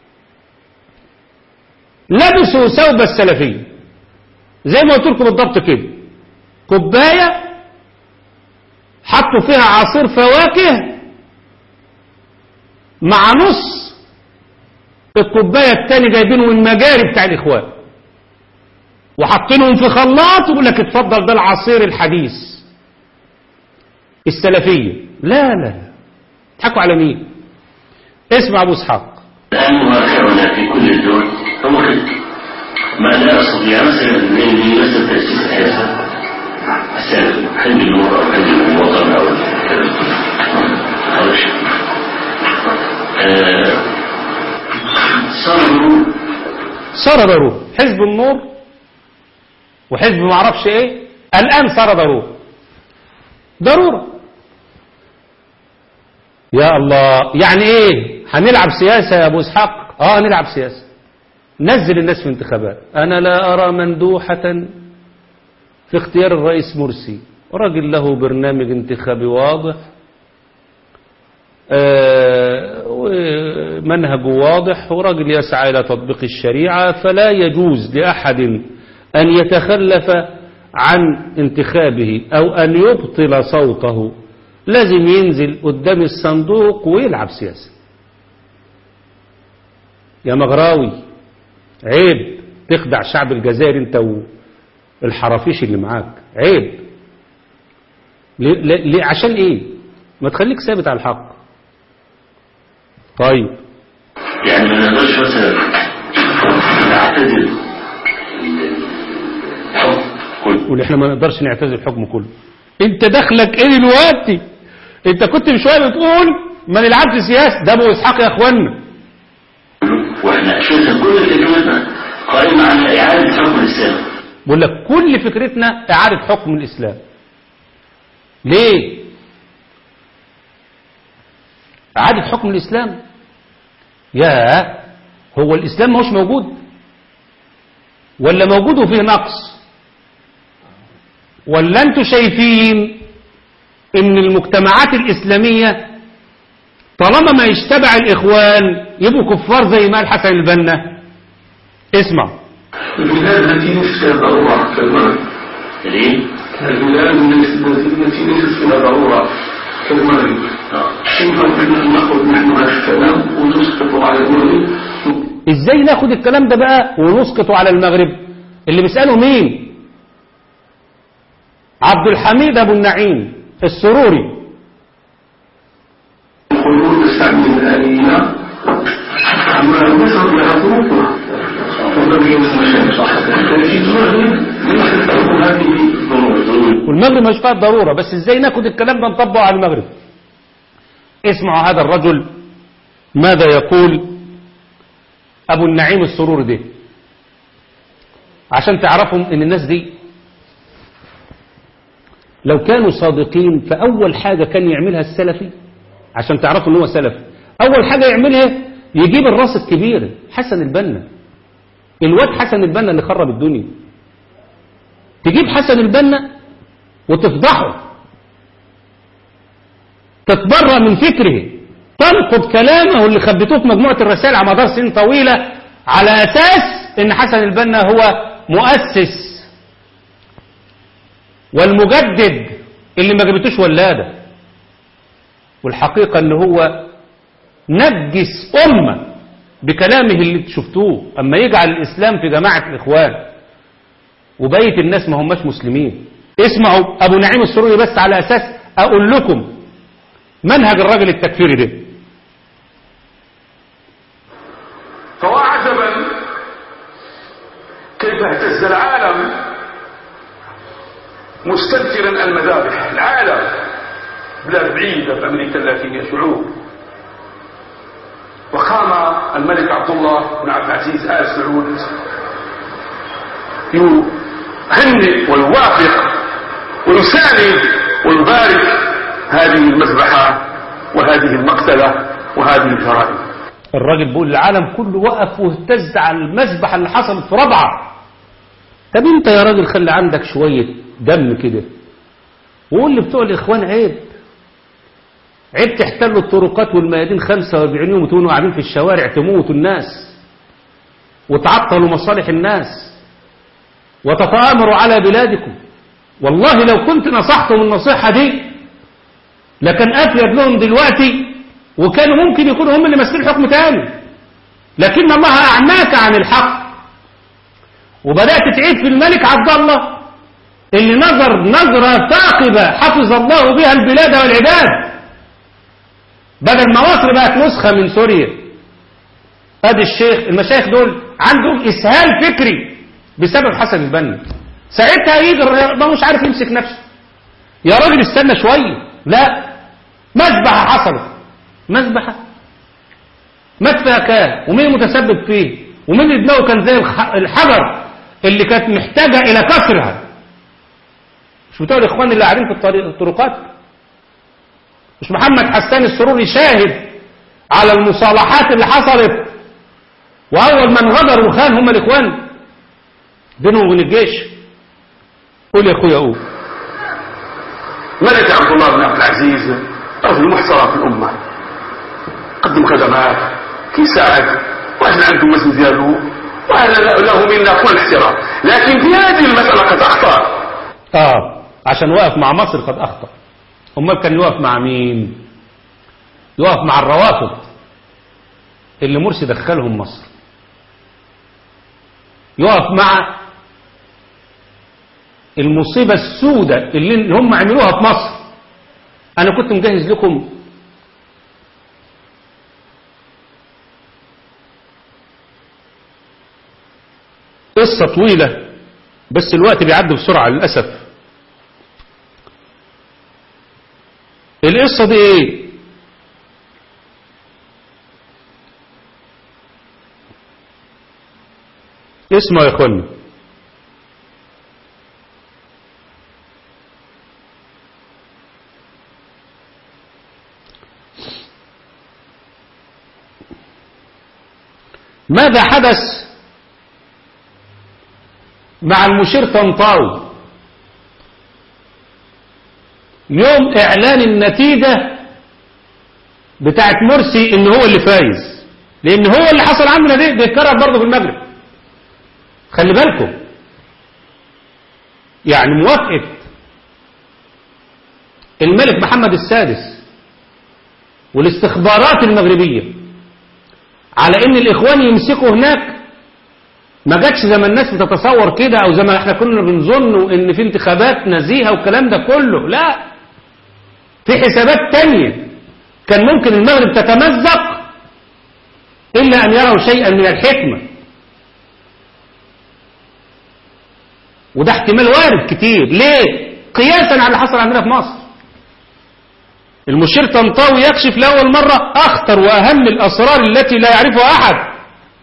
لبسوا ثوب السلفية زي ما قلت لكم بالضبط كده كوباية حطوا فيها عصير فواكه مع نص الكوباية التاني جايبينه من المجاري بتاع الإخوان وحاطينهم في خلاط ويقول لك اتفضل ده العصير الحديث السلفية لا لا لا تضحكوا على مين اسمع أبو إسحاق الآن واقعنا في كل الدول هو كده ما لا أستطيع مثلا من مثل تأسيس الحياة السلف حلم النور أو حلم الوطن أو أو شيء آه، صاروا صار ضروري حزب النور وحزب ما اعرفش ايه الان صار ضروري ضرورة يا الله يعني ايه هنلعب سياسة يا ابو اسحاق اه نلعب سياسة نزل الناس في انتخابات انا لا ارى مندوحة في اختيار الرئيس مرسي راجل له برنامج انتخابي واضح آه، ومنهجه واضح وراجل يسعى إلى تطبيق الشريعة فلا يجوز لأحد أن يتخلف عن انتخابه أو أن يبطل صوته لازم ينزل قدام الصندوق ويلعب سياسة يا مغراوي عيب تخدع شعب الجزائر انت والحرافيش اللي معاك عيب ليه ليه عشان ايه ما تخليك ثابت على الحق طيب يعني ما نقدرش مثلا نعتدل الحكم كله واللي احنا ما نقدرش نعتزل الحكم كله انت دخلك ايه دلوقتي انت كنت من شويه بتقول ما نلعبش سياسه ده ابو اسحاق يا اخوانا واحنا اساسا كل فكرتنا قائمه على اعاده حكم الاسلام بقول لك كل فكرتنا اعاده حكم الاسلام ليه اعاده حكم الاسلام يا هو الاسلام ماهوش موجود ولا موجود وفيه نقص ولا انتوا شايفين ان المجتمعات الاسلاميه طالما ما يشتبع الاخوان يبقوا كفار زي ما قال حسن البنا اسمع البلاد التي ليست فيها ضرورة كالمغرب ليه؟ البلاد التي ليست فيها ضرورة كالمغرب كيف أن نأخذ نحن هذا الكلام ونسقط على المغرب ازاي ناخد الكلام ده بقى ونسقطه على المغرب اللي بيسأله مين عبد الحميد ابو النعيم السروري الحلول تستعمل الآلية أما مصر لها ظروفها والمغرب لكن في المغرب ليست له هذه الظروف والمغرب مش فيها الضرورة بس ازاي ناخد الكلام ده نطبقه على المغرب اسمعوا هذا الرجل ماذا يقول ابو النعيم السروري ده عشان تعرفوا ان الناس دي لو كانوا صادقين فاول حاجة كان يعملها السلفي عشان تعرفوا ان هو سلفي اول حاجة يعملها يجيب الراس الكبير حسن البنا الواد حسن البنا اللي خرب الدنيا تجيب حسن البنا وتفضحه تتبرأ من فكره تنقض كلامه اللي خبتوه في مجموعة الرسائل على مدار سنين طويلة على أساس ان حسن البنا هو مؤسس والمجدد اللي ما جابتوش ولادة والحقيقة ان هو نجس أمة بكلامه اللي شفتوه أما يجعل الإسلام في جماعة الإخوان وبقية الناس ما هماش مسلمين اسمعوا أبو نعيم السروري بس على أساس أقول لكم منهج الرجل التكفيري ده فوعجبا كيف اهتز العالم مستنكرا المذابح العالم بلاد بعيدة في أمريكا اللاتينية شعوب وقام الملك عبد الله بن عبد العزيز آل سعود يهنئ ويوافق ويساند ويبارك هذه المذبحة وهذه المقتلة وهذه الجرائم الراجل بيقول العالم كله وقف واهتز على المذبحة اللي حصلت في ربعة طب انت يا راجل خلي عندك شوية دم كده وقول لي بتوع الاخوان عيب عيب تحتلوا الطرقات والميادين 45 يوم وتكونوا قاعدين في الشوارع تموتوا الناس وتعطلوا مصالح الناس وتتآمروا على بلادكم والله لو كنت نصحتم النصيحة دي لكان أفيد لهم دلوقتي وكانوا ممكن يكونوا هم اللي ماسكين الحكم تاني لكن الله أعماك عن الحق وبدأت تعيد في الملك عبد الله اللي نظر نظرة ثاقبة حفظ الله بها البلاد والعباد بدل ما مصر بقت نسخة من سوريا ادي الشيخ المشايخ دول عندهم اسهال فكري بسبب حسن البنا ساعتها يجي ما مش عارف يمسك نفسه يا راجل استنى شوية لا مذبحة حصلت مذبحة مات فيها كان ومين المتسبب فيه ومين اللي دماغه كان زي الح- الحجر اللي كانت محتاجة إلى كسرها مش بتوع الإخوان اللي قاعدين في الطريق الطرقات مش محمد حسان السروري شاهد على المصالحات اللي حصلت وأول من غدر وخان هم الإخوان بينهم وبين الجيش قول يا أخويا قول ملك عبد الله بن عبد العزيز رجل محترم في الأمة قدم خدمات يساعد واحنا عندكم مسجد ديالو وانا له منا كل احترام لكن في هذه المسألة قد أخطأ آه عشان وقف مع مصر قد أخطأ أمال كان يقف مع مين يقف مع الروافض اللي مرسي دخلهم مصر يقف مع المصيبة السوداء اللي هم عملوها في مصر أنا كنت مجهز لكم قصة طويلة بس الوقت بيعدي بسرعة للأسف القصة دي ايه اسمه يا اخواني ماذا حدث مع المشير طنطاوي يوم اعلان النتيجة بتاعت مرسي ان هو اللي فايز لان هو اللي حصل عندنا ده بيتكرر برضه في المغرب خلي بالكم يعني موافقة الملك محمد السادس والاستخبارات المغربية على ان الاخوان يمسكوا هناك ما جاتش زي ما الناس بتتصور كده او زي ما احنا كنا بنظن ان في انتخابات نزيهة والكلام ده كله لا في حسابات تانية كان ممكن المغرب تتمزق إلا أن يروا شيئا من الحكمة وده احتمال وارد كتير ليه قياسا على اللي حصل عندنا في مصر المشير طنطاوي يكشف لأول مرة أخطر وأهم الأسرار التي لا يعرفها أحد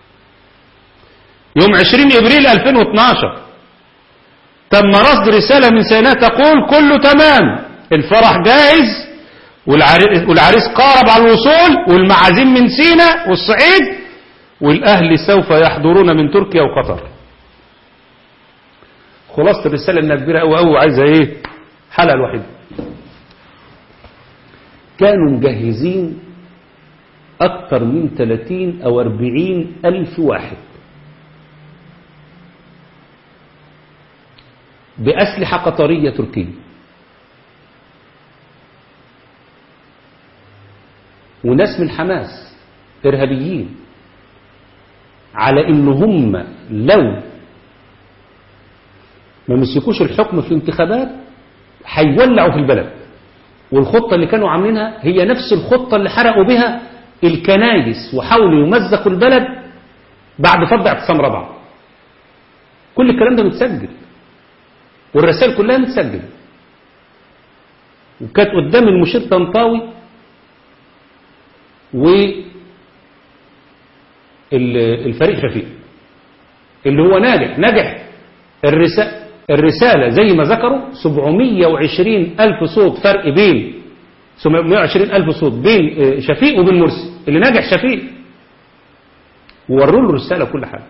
يوم 20 إبريل 2012 تم رصد رسالة من سيناء تقول كله تمام الفرح جاهز والعريس, والعريس قارب على الوصول والمعازيم من سيناء والصعيد والأهل سوف يحضرون من تركيا وقطر خلاصة الرسالة انها كبيرة قوي قوي وعايزة ايه حلقة الوحيدة كانوا مجهزين أكثر من 30 أو 40 ألف واحد بأسلحة قطرية تركية وناس من حماس إرهابيين على إن هم لو ما مسكوش الحكم في الانتخابات هيولعوا في البلد والخطة اللي كانوا عاملينها هي نفس الخطة اللي حرقوا بها الكنايس وحاولوا يمزقوا البلد بعد فرض اعتصام رابعة كل الكلام ده متسجل والرسائل كلها متسجلة وكانت قدام المشير طنطاوي ال- الفريق شفيق اللي هو ناجح نجح الرسالة الرسالة زي ما ذكروا 720 ألف صوت فرق بين 720 ألف صوت بين آه، شفيق وبين مرسي اللي نجح شفيق ووروا له الرسالة كل حاجة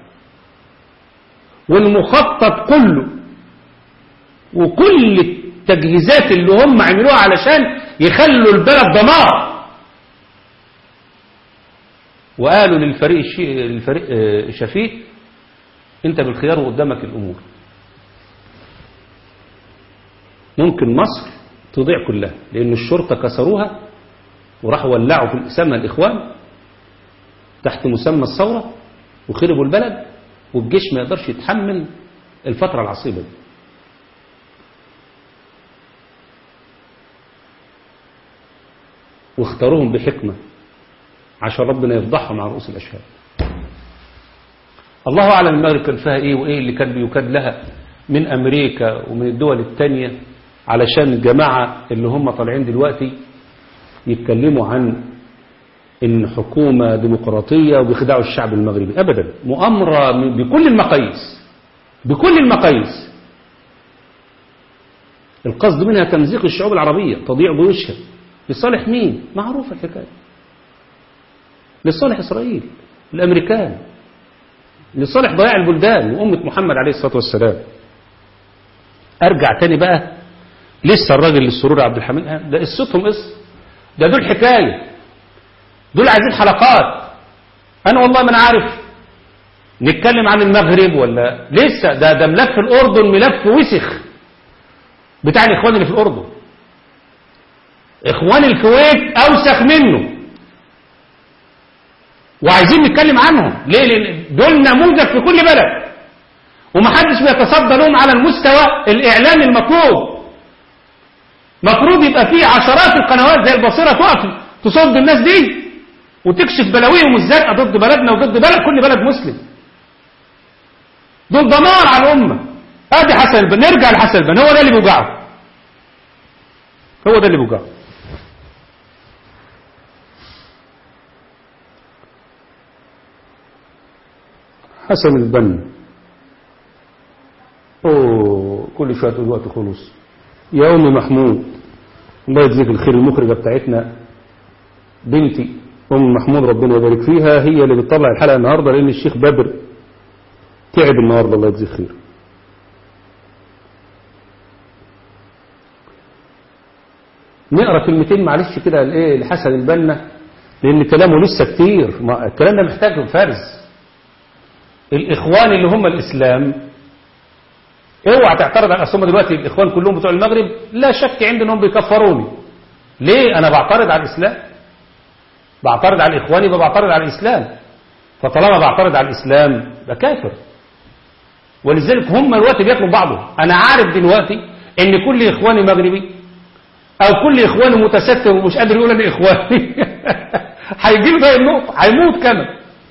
والمخطط كله وكل التجهيزات اللي هم عملوها علشان يخلوا البلد دمار وقالوا للفريق الشي... للفريق آه، شفيق انت بالخيار وقدامك الامور ممكن مصر تضيع كلها لان الشرطة كسروها وراحوا ولعوا في سمى الاخوان تحت مسمى الثورة وخربوا البلد والجيش ما يقدرش يتحمل الفترة العصيبة دي واختاروهم بحكمة عشان ربنا يفضحهم على رؤوس الأشهاد الله أعلم المغرب كان فيها إيه وإيه اللي كان بيكاد لها من أمريكا ومن الدول التانية علشان الجماعة اللي هم طالعين دلوقتي يتكلموا عن إن حكومة ديمقراطية وبيخدعوا الشعب المغربي أبدا مؤامرة بكل المقاييس بكل المقاييس القصد منها تمزيق الشعوب العربية تضييع جيوشها لصالح مين معروف الحكاية لصالح إسرائيل الأمريكان لصالح ضياع البلدان وأمة محمد عليه الصلاة والسلام أرجع تاني بقى لسه الراجل السرور عبد الحميد ده قصتهم قصة ده دول حكاية دول عايزين حلقات أنا والله ما أنا عارف نتكلم عن المغرب ولا لسه ده ده ملف الأردن ملف وسخ بتاع الإخوان اللي في الأردن إخوان الكويت أوسخ منه وعايزين نتكلم عنهم ليه لأن دول نموذج في كل بلد ومحدش بيتصدى لهم على المستوى الإعلامي المطلوب مفروض يبقى فيه عشرات القنوات زي البصيرة تقف تصد الناس دي وتكشف بلاويهم الزرقاء ضد بلدنا وضد بلد كل بلد مسلم دول دمار على الأمة ادي حسن البنا نرجع لحسن البنا هو ده اللي بيوجعه هو ده اللي بيوجعه حسن البنا اوه كل شويه تقول وقت خلص يا ام محمود الله يجزيك الخير المخرجه بتاعتنا بنتي ام محمود ربنا يبارك فيها هي اللي بتطلع الحلقه النهارده لان الشيخ بدر تعب النهارده الله يجزيه خير نقرا كلمتين معلش كده لايه لحسن البنا لان كلامه لسه كتير ما الكلام ده محتاج فرز الاخوان اللي هم الاسلام اوعى تعترض على الاسامه دلوقتي الاخوان كلهم بتوع المغرب لا شك عندي انهم بيكفروني ليه انا بعترض على الاسلام بعترض على الاخوان يبقى بعترض على الاسلام فطالما بعترض على الاسلام يبقى كافر ولذلك هم دلوقتي بياكلوا بعضهم انا عارف دلوقتي ان كل اخواني مغربي او كل اخواني متستر ومش قادر يقول انا اخواني هيجي له زي النقطه هيموت كمان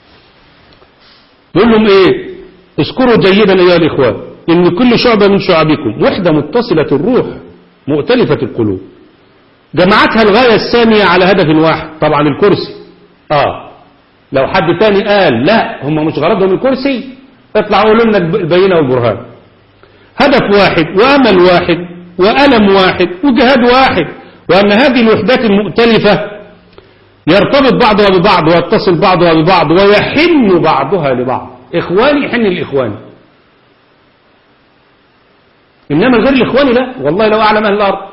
يقول لهم ايه اذكروا جيدا ايها الاخوان ان كل شعبة من شعبكم وحدة متصلة الروح مؤتلفة القلوب جمعتها الغاية السامية على هدف واحد طبعا الكرسي اه لو حد تاني قال لا هم مش غرضهم الكرسي اطلعوا قولوا لنا البينة والبرهان هدف واحد وامل واحد وألم واحد وجهاد واحد وأن هذه الوحدات المؤتلفة يرتبط بعضها ببعض ويتصل بعضها ببعض ويحن بعضها لبعض إخواني يحن الإخوان إنما غير الإخواني لا والله لو أعلم أهل الأرض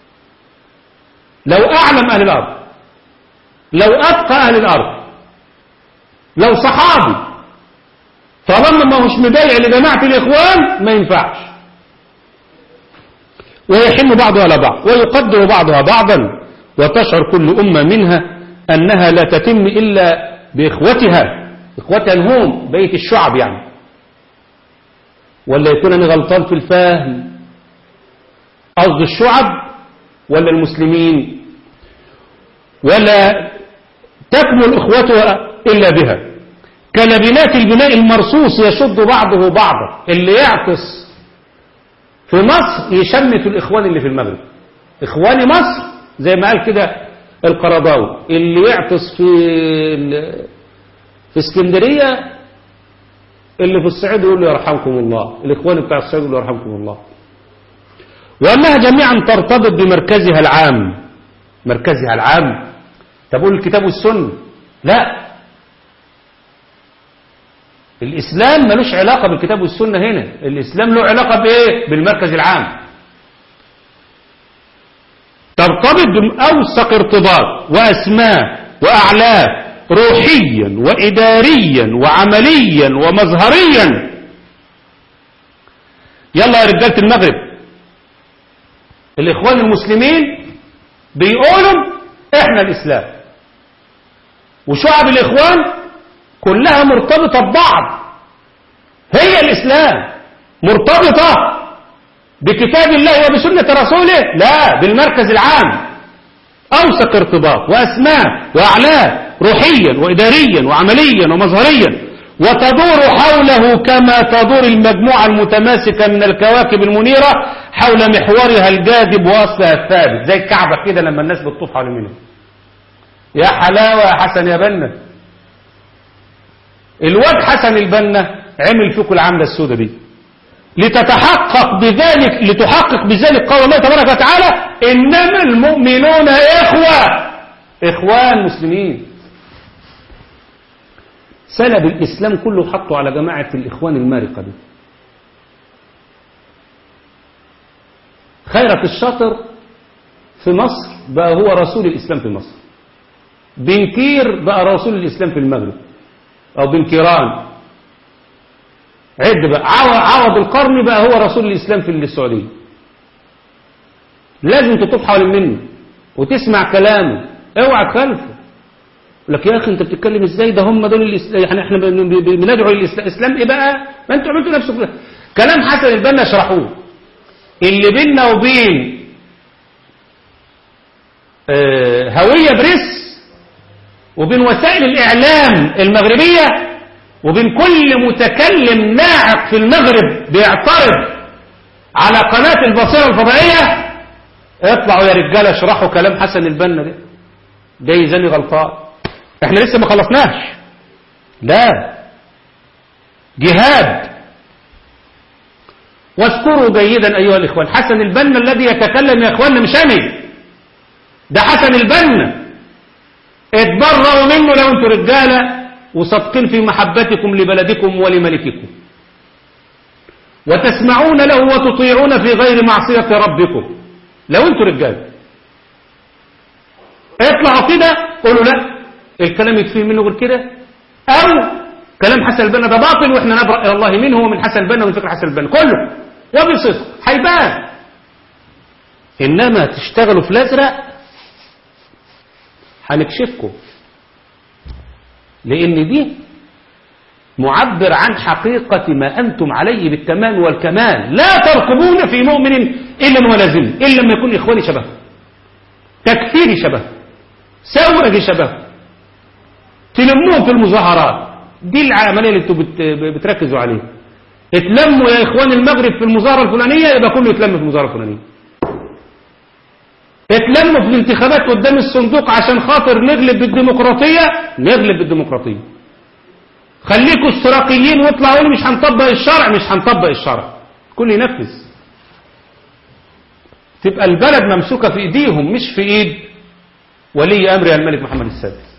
لو أعلم أهل الأرض لو أتقى أهل الأرض لو صحابي طالما ما هوش مبايع لجماعة الإخوان ما ينفعش ويحن بعضها على بعض ويقدر بعضها بعضا وتشعر كل أمة منها أنها لا تتم إلا بإخوتها إخوتها هم بيت الشعب يعني ولا يكون أنا غلطان في الفهم قصد الشعب ولا المسلمين ولا تكمل إخوتها إلا بها كلبنات البناء المرصوص يشد بعضه بعضا اللي يعكس في مصر يشمت الإخوان اللي في المغرب إخوان مصر زي ما قال كده القرضاوي اللي يعطس في في اسكندرية اللي في الصعيد يقول له يرحمكم الله الإخوان بتاع الصعيد يقول له يرحمكم الله وأنها جميعا ترتبط بمركزها العام مركزها العام تقول الكتاب والسنة لا الإسلام ملوش علاقة بالكتاب والسنة هنا الإسلام له علاقة بإيه بالمركز العام ترتبط بأوثق ارتباط وأسماء وأعلاف روحيا وإداريا وعمليا ومظهريا يلا يا رجالة المغرب الإخوان المسلمين بيقولوا إحنا الإسلام وشعب الإخوان كلها مرتبطة ببعض هي الإسلام مرتبطة بكتاب الله وبسنة رسوله لا بالمركز العام أوثق ارتباط وأسماء وأعلام روحيا وإداريا وعمليا ومظهريا وتدور حوله كما تدور المجموعة المتماسكة من الكواكب المنيرة حول محورها الجاذب وأصلها الثابت زي الكعبة كده لما الناس بتطوف حول منها يا حلاوة يا حسن يا بنا الواد حسن البنا عمل فيكم العملة السوداء دي لتتحقق بذلك لتحقق بذلك قول الله تبارك وتعالى إنما المؤمنون إخوة إخوان مسلمين سلب الإسلام كله حطه على جماعة الإخوان المارقة دي خيرك الشاطر في مصر بقى هو رسول الإسلام في مصر بنكير بقى رسول الإسلام في المغرب أو بنكيران عد بقى عوض القرن بقى هو رسول الإسلام في السعودية لازم تطوف حوالين منه وتسمع كلامه اوعى تخالفه لك يا أخي أنت بتتكلم إزاي ده هم دول الإسلام يعني احنا بندعو الإسلام إيه بقى ما أنتوا عملتوا نفسكم كلام حسن البنا شرحوه اللي بيننا وبين آه هوية بريس وبين وسائل الإعلام المغربية وبين كل متكلم ناعق في المغرب بيعترض على قناة البصيرة الفضائية اطلعوا يا رجالة اشرحوا كلام حسن البنا ده جاي زاني غلطان احنا لسه ما خلصناش لا جهاد واذكروا جيدا ايها الاخوان حسن البنا الذي يتكلم يا اخواننا مش انا ده حسن البنا اتبرأوا منه لو انتوا رجاله وصادقين في محبتكم لبلدكم ولملككم وتسمعون له وتطيعون في غير معصية ربكم لو انتوا رجال اطلعوا كده قولوا لا الكلام يكفي منه غير كده او كلام حسن البنا ده باطل واحنا نبرأ الى الله منه ومن حسن البنا ومن فكر حسن البنا كله وبصدق هيبان انما تشتغلوا في الازرق هنكشفكم لأن دي معبر عن حقيقة ما أنتم عليه بالتمام والكمال لا ترقبون في مؤمن إلا ولازم إلا لما يكون إخواني شبه تكفيري شبه سوء شبه تلموهم في المظاهرات دي العملية اللي انتم بتركزوا عليها اتلموا يا إخوان المغرب في المظاهرة الفلانية يبقى كله يتلم في المظاهرة الفلانية اتلموا في الانتخابات قدام الصندوق عشان خاطر نغلب بالديمقراطية نغلب بالديمقراطية خليكوا اشتراكيين واطلعوا لي مش هنطبق الشرع مش هنطبق الشرع كل ينفذ تبقى البلد ممسوكة في ايديهم مش في ايد ولي امر الملك محمد السادس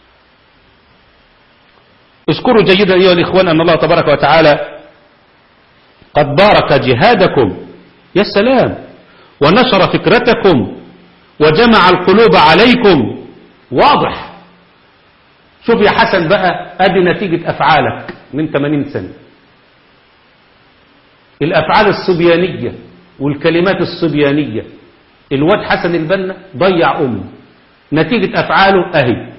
اذكروا جيدا ايها الاخوان ان الله تبارك وتعالى قد بارك جهادكم يا سلام ونشر فكرتكم وجمع القلوب عليكم واضح شوف يا حسن بقى ادي نتيجة افعالك من 80 سنة الافعال الصبيانية والكلمات الصبيانية الواد حسن البنا ضيع امه نتيجة افعاله اهي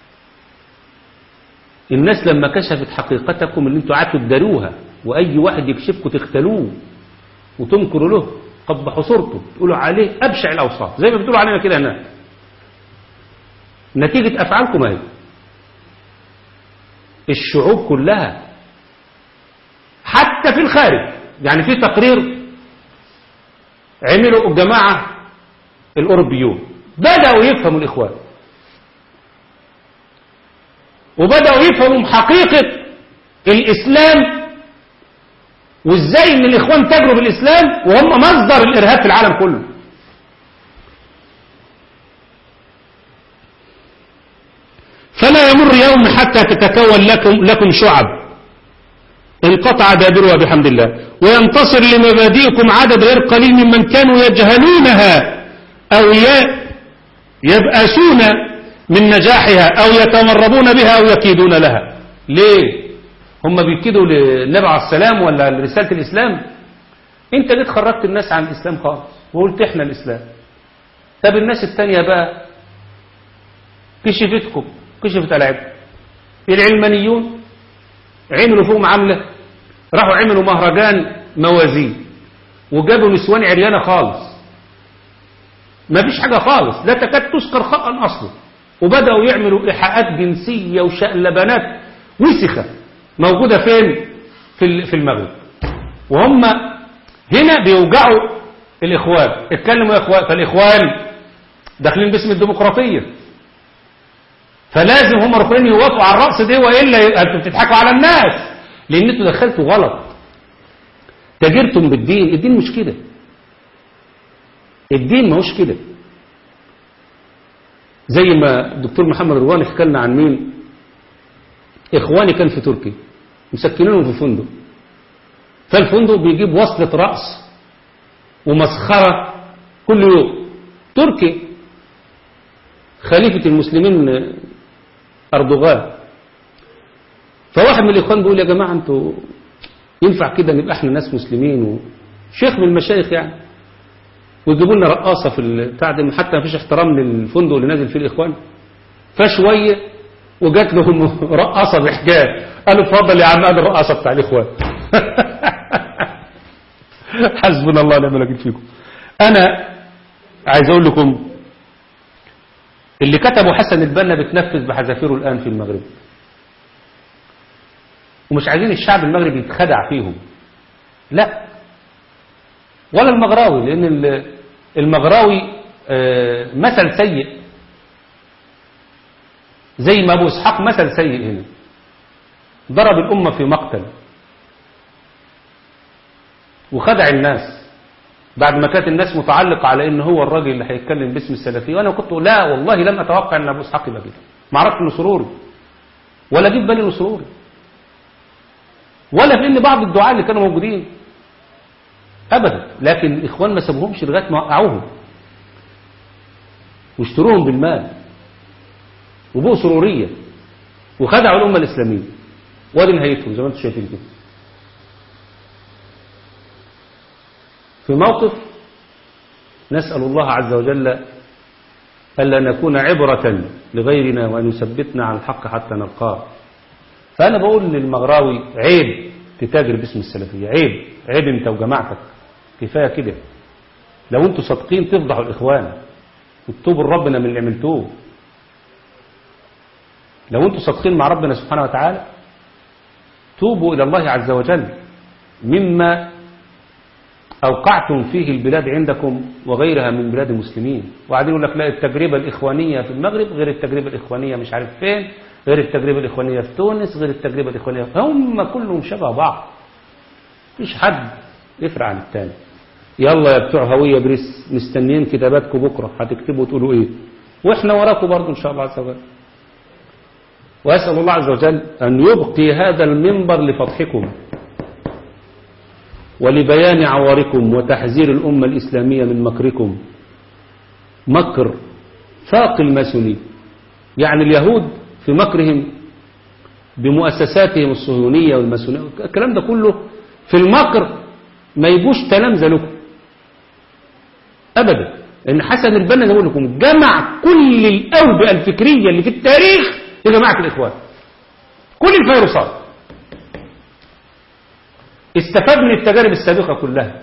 الناس لما كشفت حقيقتكم اللي انتوا قعدتوا تداروها واي واحد يكشفكم تختلوه وتنكروا له قبحوا صورته تقولوا عليه أبشع الأوصاف زي ما بتقولوا علينا كده هناك نتيجة أفعالكم اهي الشعوب كلها حتى في الخارج يعني في تقرير عملوا الجماعة الأوروبيون بدأوا يفهموا الإخوان وبدأوا يفهموا حقيقة الإسلام وإزاي إن الإخوان تجروا بالإسلام وهم مصدر الإرهاب في العالم كله فلا يمر يوم حتى تتكون لكم, لكم شعب انقطع دابرها بحمد الله وينتصر لمبادئكم عدد غير قليل ممن كانوا يجهلونها أو يبأسون من نجاحها أو يتمربون بها أو يكيدون لها ليه هم بيكيدوا للنبي عليه السلام ولا لرسالة الإسلام انت جيت خرجت الناس عن الإسلام خالص وقلت احنا الإسلام طب الناس التانية بقى كشفتكم كشفت ألعاب العلمانيون عملوا فيهم عملة راحوا عملوا مهرجان موازين وجابوا نسوان عريانة خالص ما فيش حاجة خالص لا تكاد تذكر خطأ أصلا وبدأوا يعملوا إيحاءات جنسية وشقلبانات وسخة موجودة فين في في المغرب وهم هنا بيوجعوا الإخوان اتكلموا يا إخوان فالإخوان داخلين باسم الديمقراطية فلازم هم ركنين يوافقوا على الرأس دي وإلا أنتوا بتضحكوا على الناس لأن أنتوا دخلتوا غلط تاجرتم بالدين الدين مش كده الدين ما هوش كده زي ما الدكتور محمد رواني حكى لنا عن مين إخواني كان في تركيا مسكنينهم في فندق فالفندق بيجيب وصلة رأس ومسخرة كل يوم تركي خليفة المسلمين أردوغان فواحد من الإخوان بيقول يا جماعة أنتوا ينفع كده نبقى احنا ناس مسلمين وشيخ من المشايخ يعني ويجيبوا لنا رقاصة في البتاع ده حتى ما فيش احترام للفندق اللي نازل فيه الإخوان فشوية وجات لهم رقاصة بحكاية قالوا اتفضل يا عم ادي الرقاصة بتاع الإخوان حسبنا الله ونعم الوكيل فيكم أنا عايز أقول لكم اللي كتبه حسن البنا بتنفذ بحذافيره الآن في المغرب ومش عايزين الشعب المغربي يتخدع فيهم لا ولا المغراوي لأن المغراوي مثل سيء زي ما أبو إسحاق مثل سيء هنا ضرب الأمة في مقتل وخدع الناس بعد ما كانت الناس متعلقة على ان هو الراجل اللي هيتكلم باسم السلفية وانا كنت لا والله لم اتوقع ان ابو اسحاق يبقى كده ما عرفت انه سروري ولا جيب بالي انه سروري ولا في ان بعض الدعاء اللي كانوا موجودين ابدا لكن الاخوان ما سابوهمش لغايه ما وقعوهم واشتروهم بالمال وبقوا سروريه وخدعوا الامه الاسلاميه وادي نهايتهم زي ما انتم شايفين كده في موقف نسأل الله عز وجل ألا نكون عبرة لغيرنا وأن يثبتنا على الحق حتى نلقاه فأنا بقول للمغراوي عيب تتاجر باسم السلفية عيب عيب انت وجماعتك كفاية كده لو انتوا صادقين تفضحوا الإخوان وتتوبوا لربنا من اللي عملتوه لو انتوا صادقين مع ربنا سبحانه وتعالى توبوا إلى الله عز وجل مما أوقعتم فيه البلاد عندكم وغيرها من بلاد المسلمين وقاعدين يقول لك لا التجربة الإخوانية في المغرب غير التجربة الإخوانية مش عارف فين غير التجربة الإخوانية في تونس غير التجربة الإخوانية هم كلهم شبه بعض مفيش حد يفرق عن التاني يلا يا بتوع هوية بريس مستنيين كتاباتكم بكرة هتكتبوا وتقولوا ايه واحنا وراكم برضه ان شاء الله عز وجل وأسأل الله عز وجل أن يبقي هذا المنبر لفضحكم ولبيان عواركم وتحذير الأمة الإسلامية من مكركم مكر فاق الماسوني يعني اليهود في مكرهم بمؤسساتهم الصهيونية والماسونية الكلام ده كله في المكر ما يجوش تلامذة لكم أبدا لأن حسن البنا نقول لكم جمع كل الأوبئة الفكرية اللي في التاريخ لجماعة الإخوان كل الفيروسات استفاد من التجارب السابقة كلها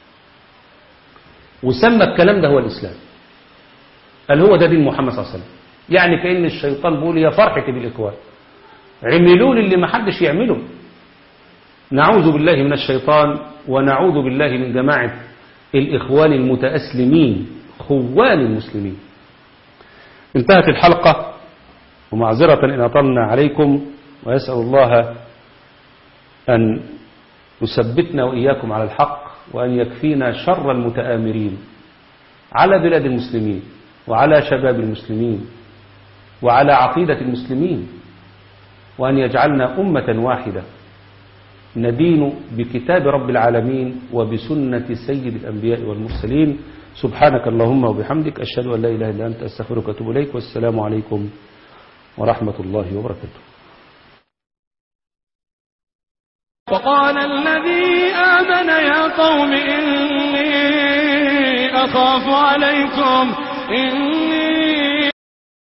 وسمى الكلام ده هو الإسلام قال هو ده دين محمد صلى الله عليه وسلم يعني كأن الشيطان بيقول يا فرحتي بالإخوان عملوا لي اللي ما حدش يعمله نعوذ بالله من الشيطان ونعوذ بالله من جماعة الإخوان المتأسلمين خوان المسلمين انتهت الحلقة ومعذرة إن أطلنا عليكم ويسأل الله أن يثبتنا وإياكم على الحق وأن يكفينا شر المتآمرين على بلاد المسلمين وعلى شباب المسلمين وعلى عقيدة المسلمين وأن يجعلنا أمة واحدة ندين بكتاب رب العالمين وبسنة سيد الأنبياء والمرسلين سبحانك اللهم وبحمدك أشهد أن لا إله إلا أنت أستغفرك وأتوب إليك والسلام عليكم ورحمة الله وبركاته وقال الذي آمن يا قوم إني أخاف عليكم إني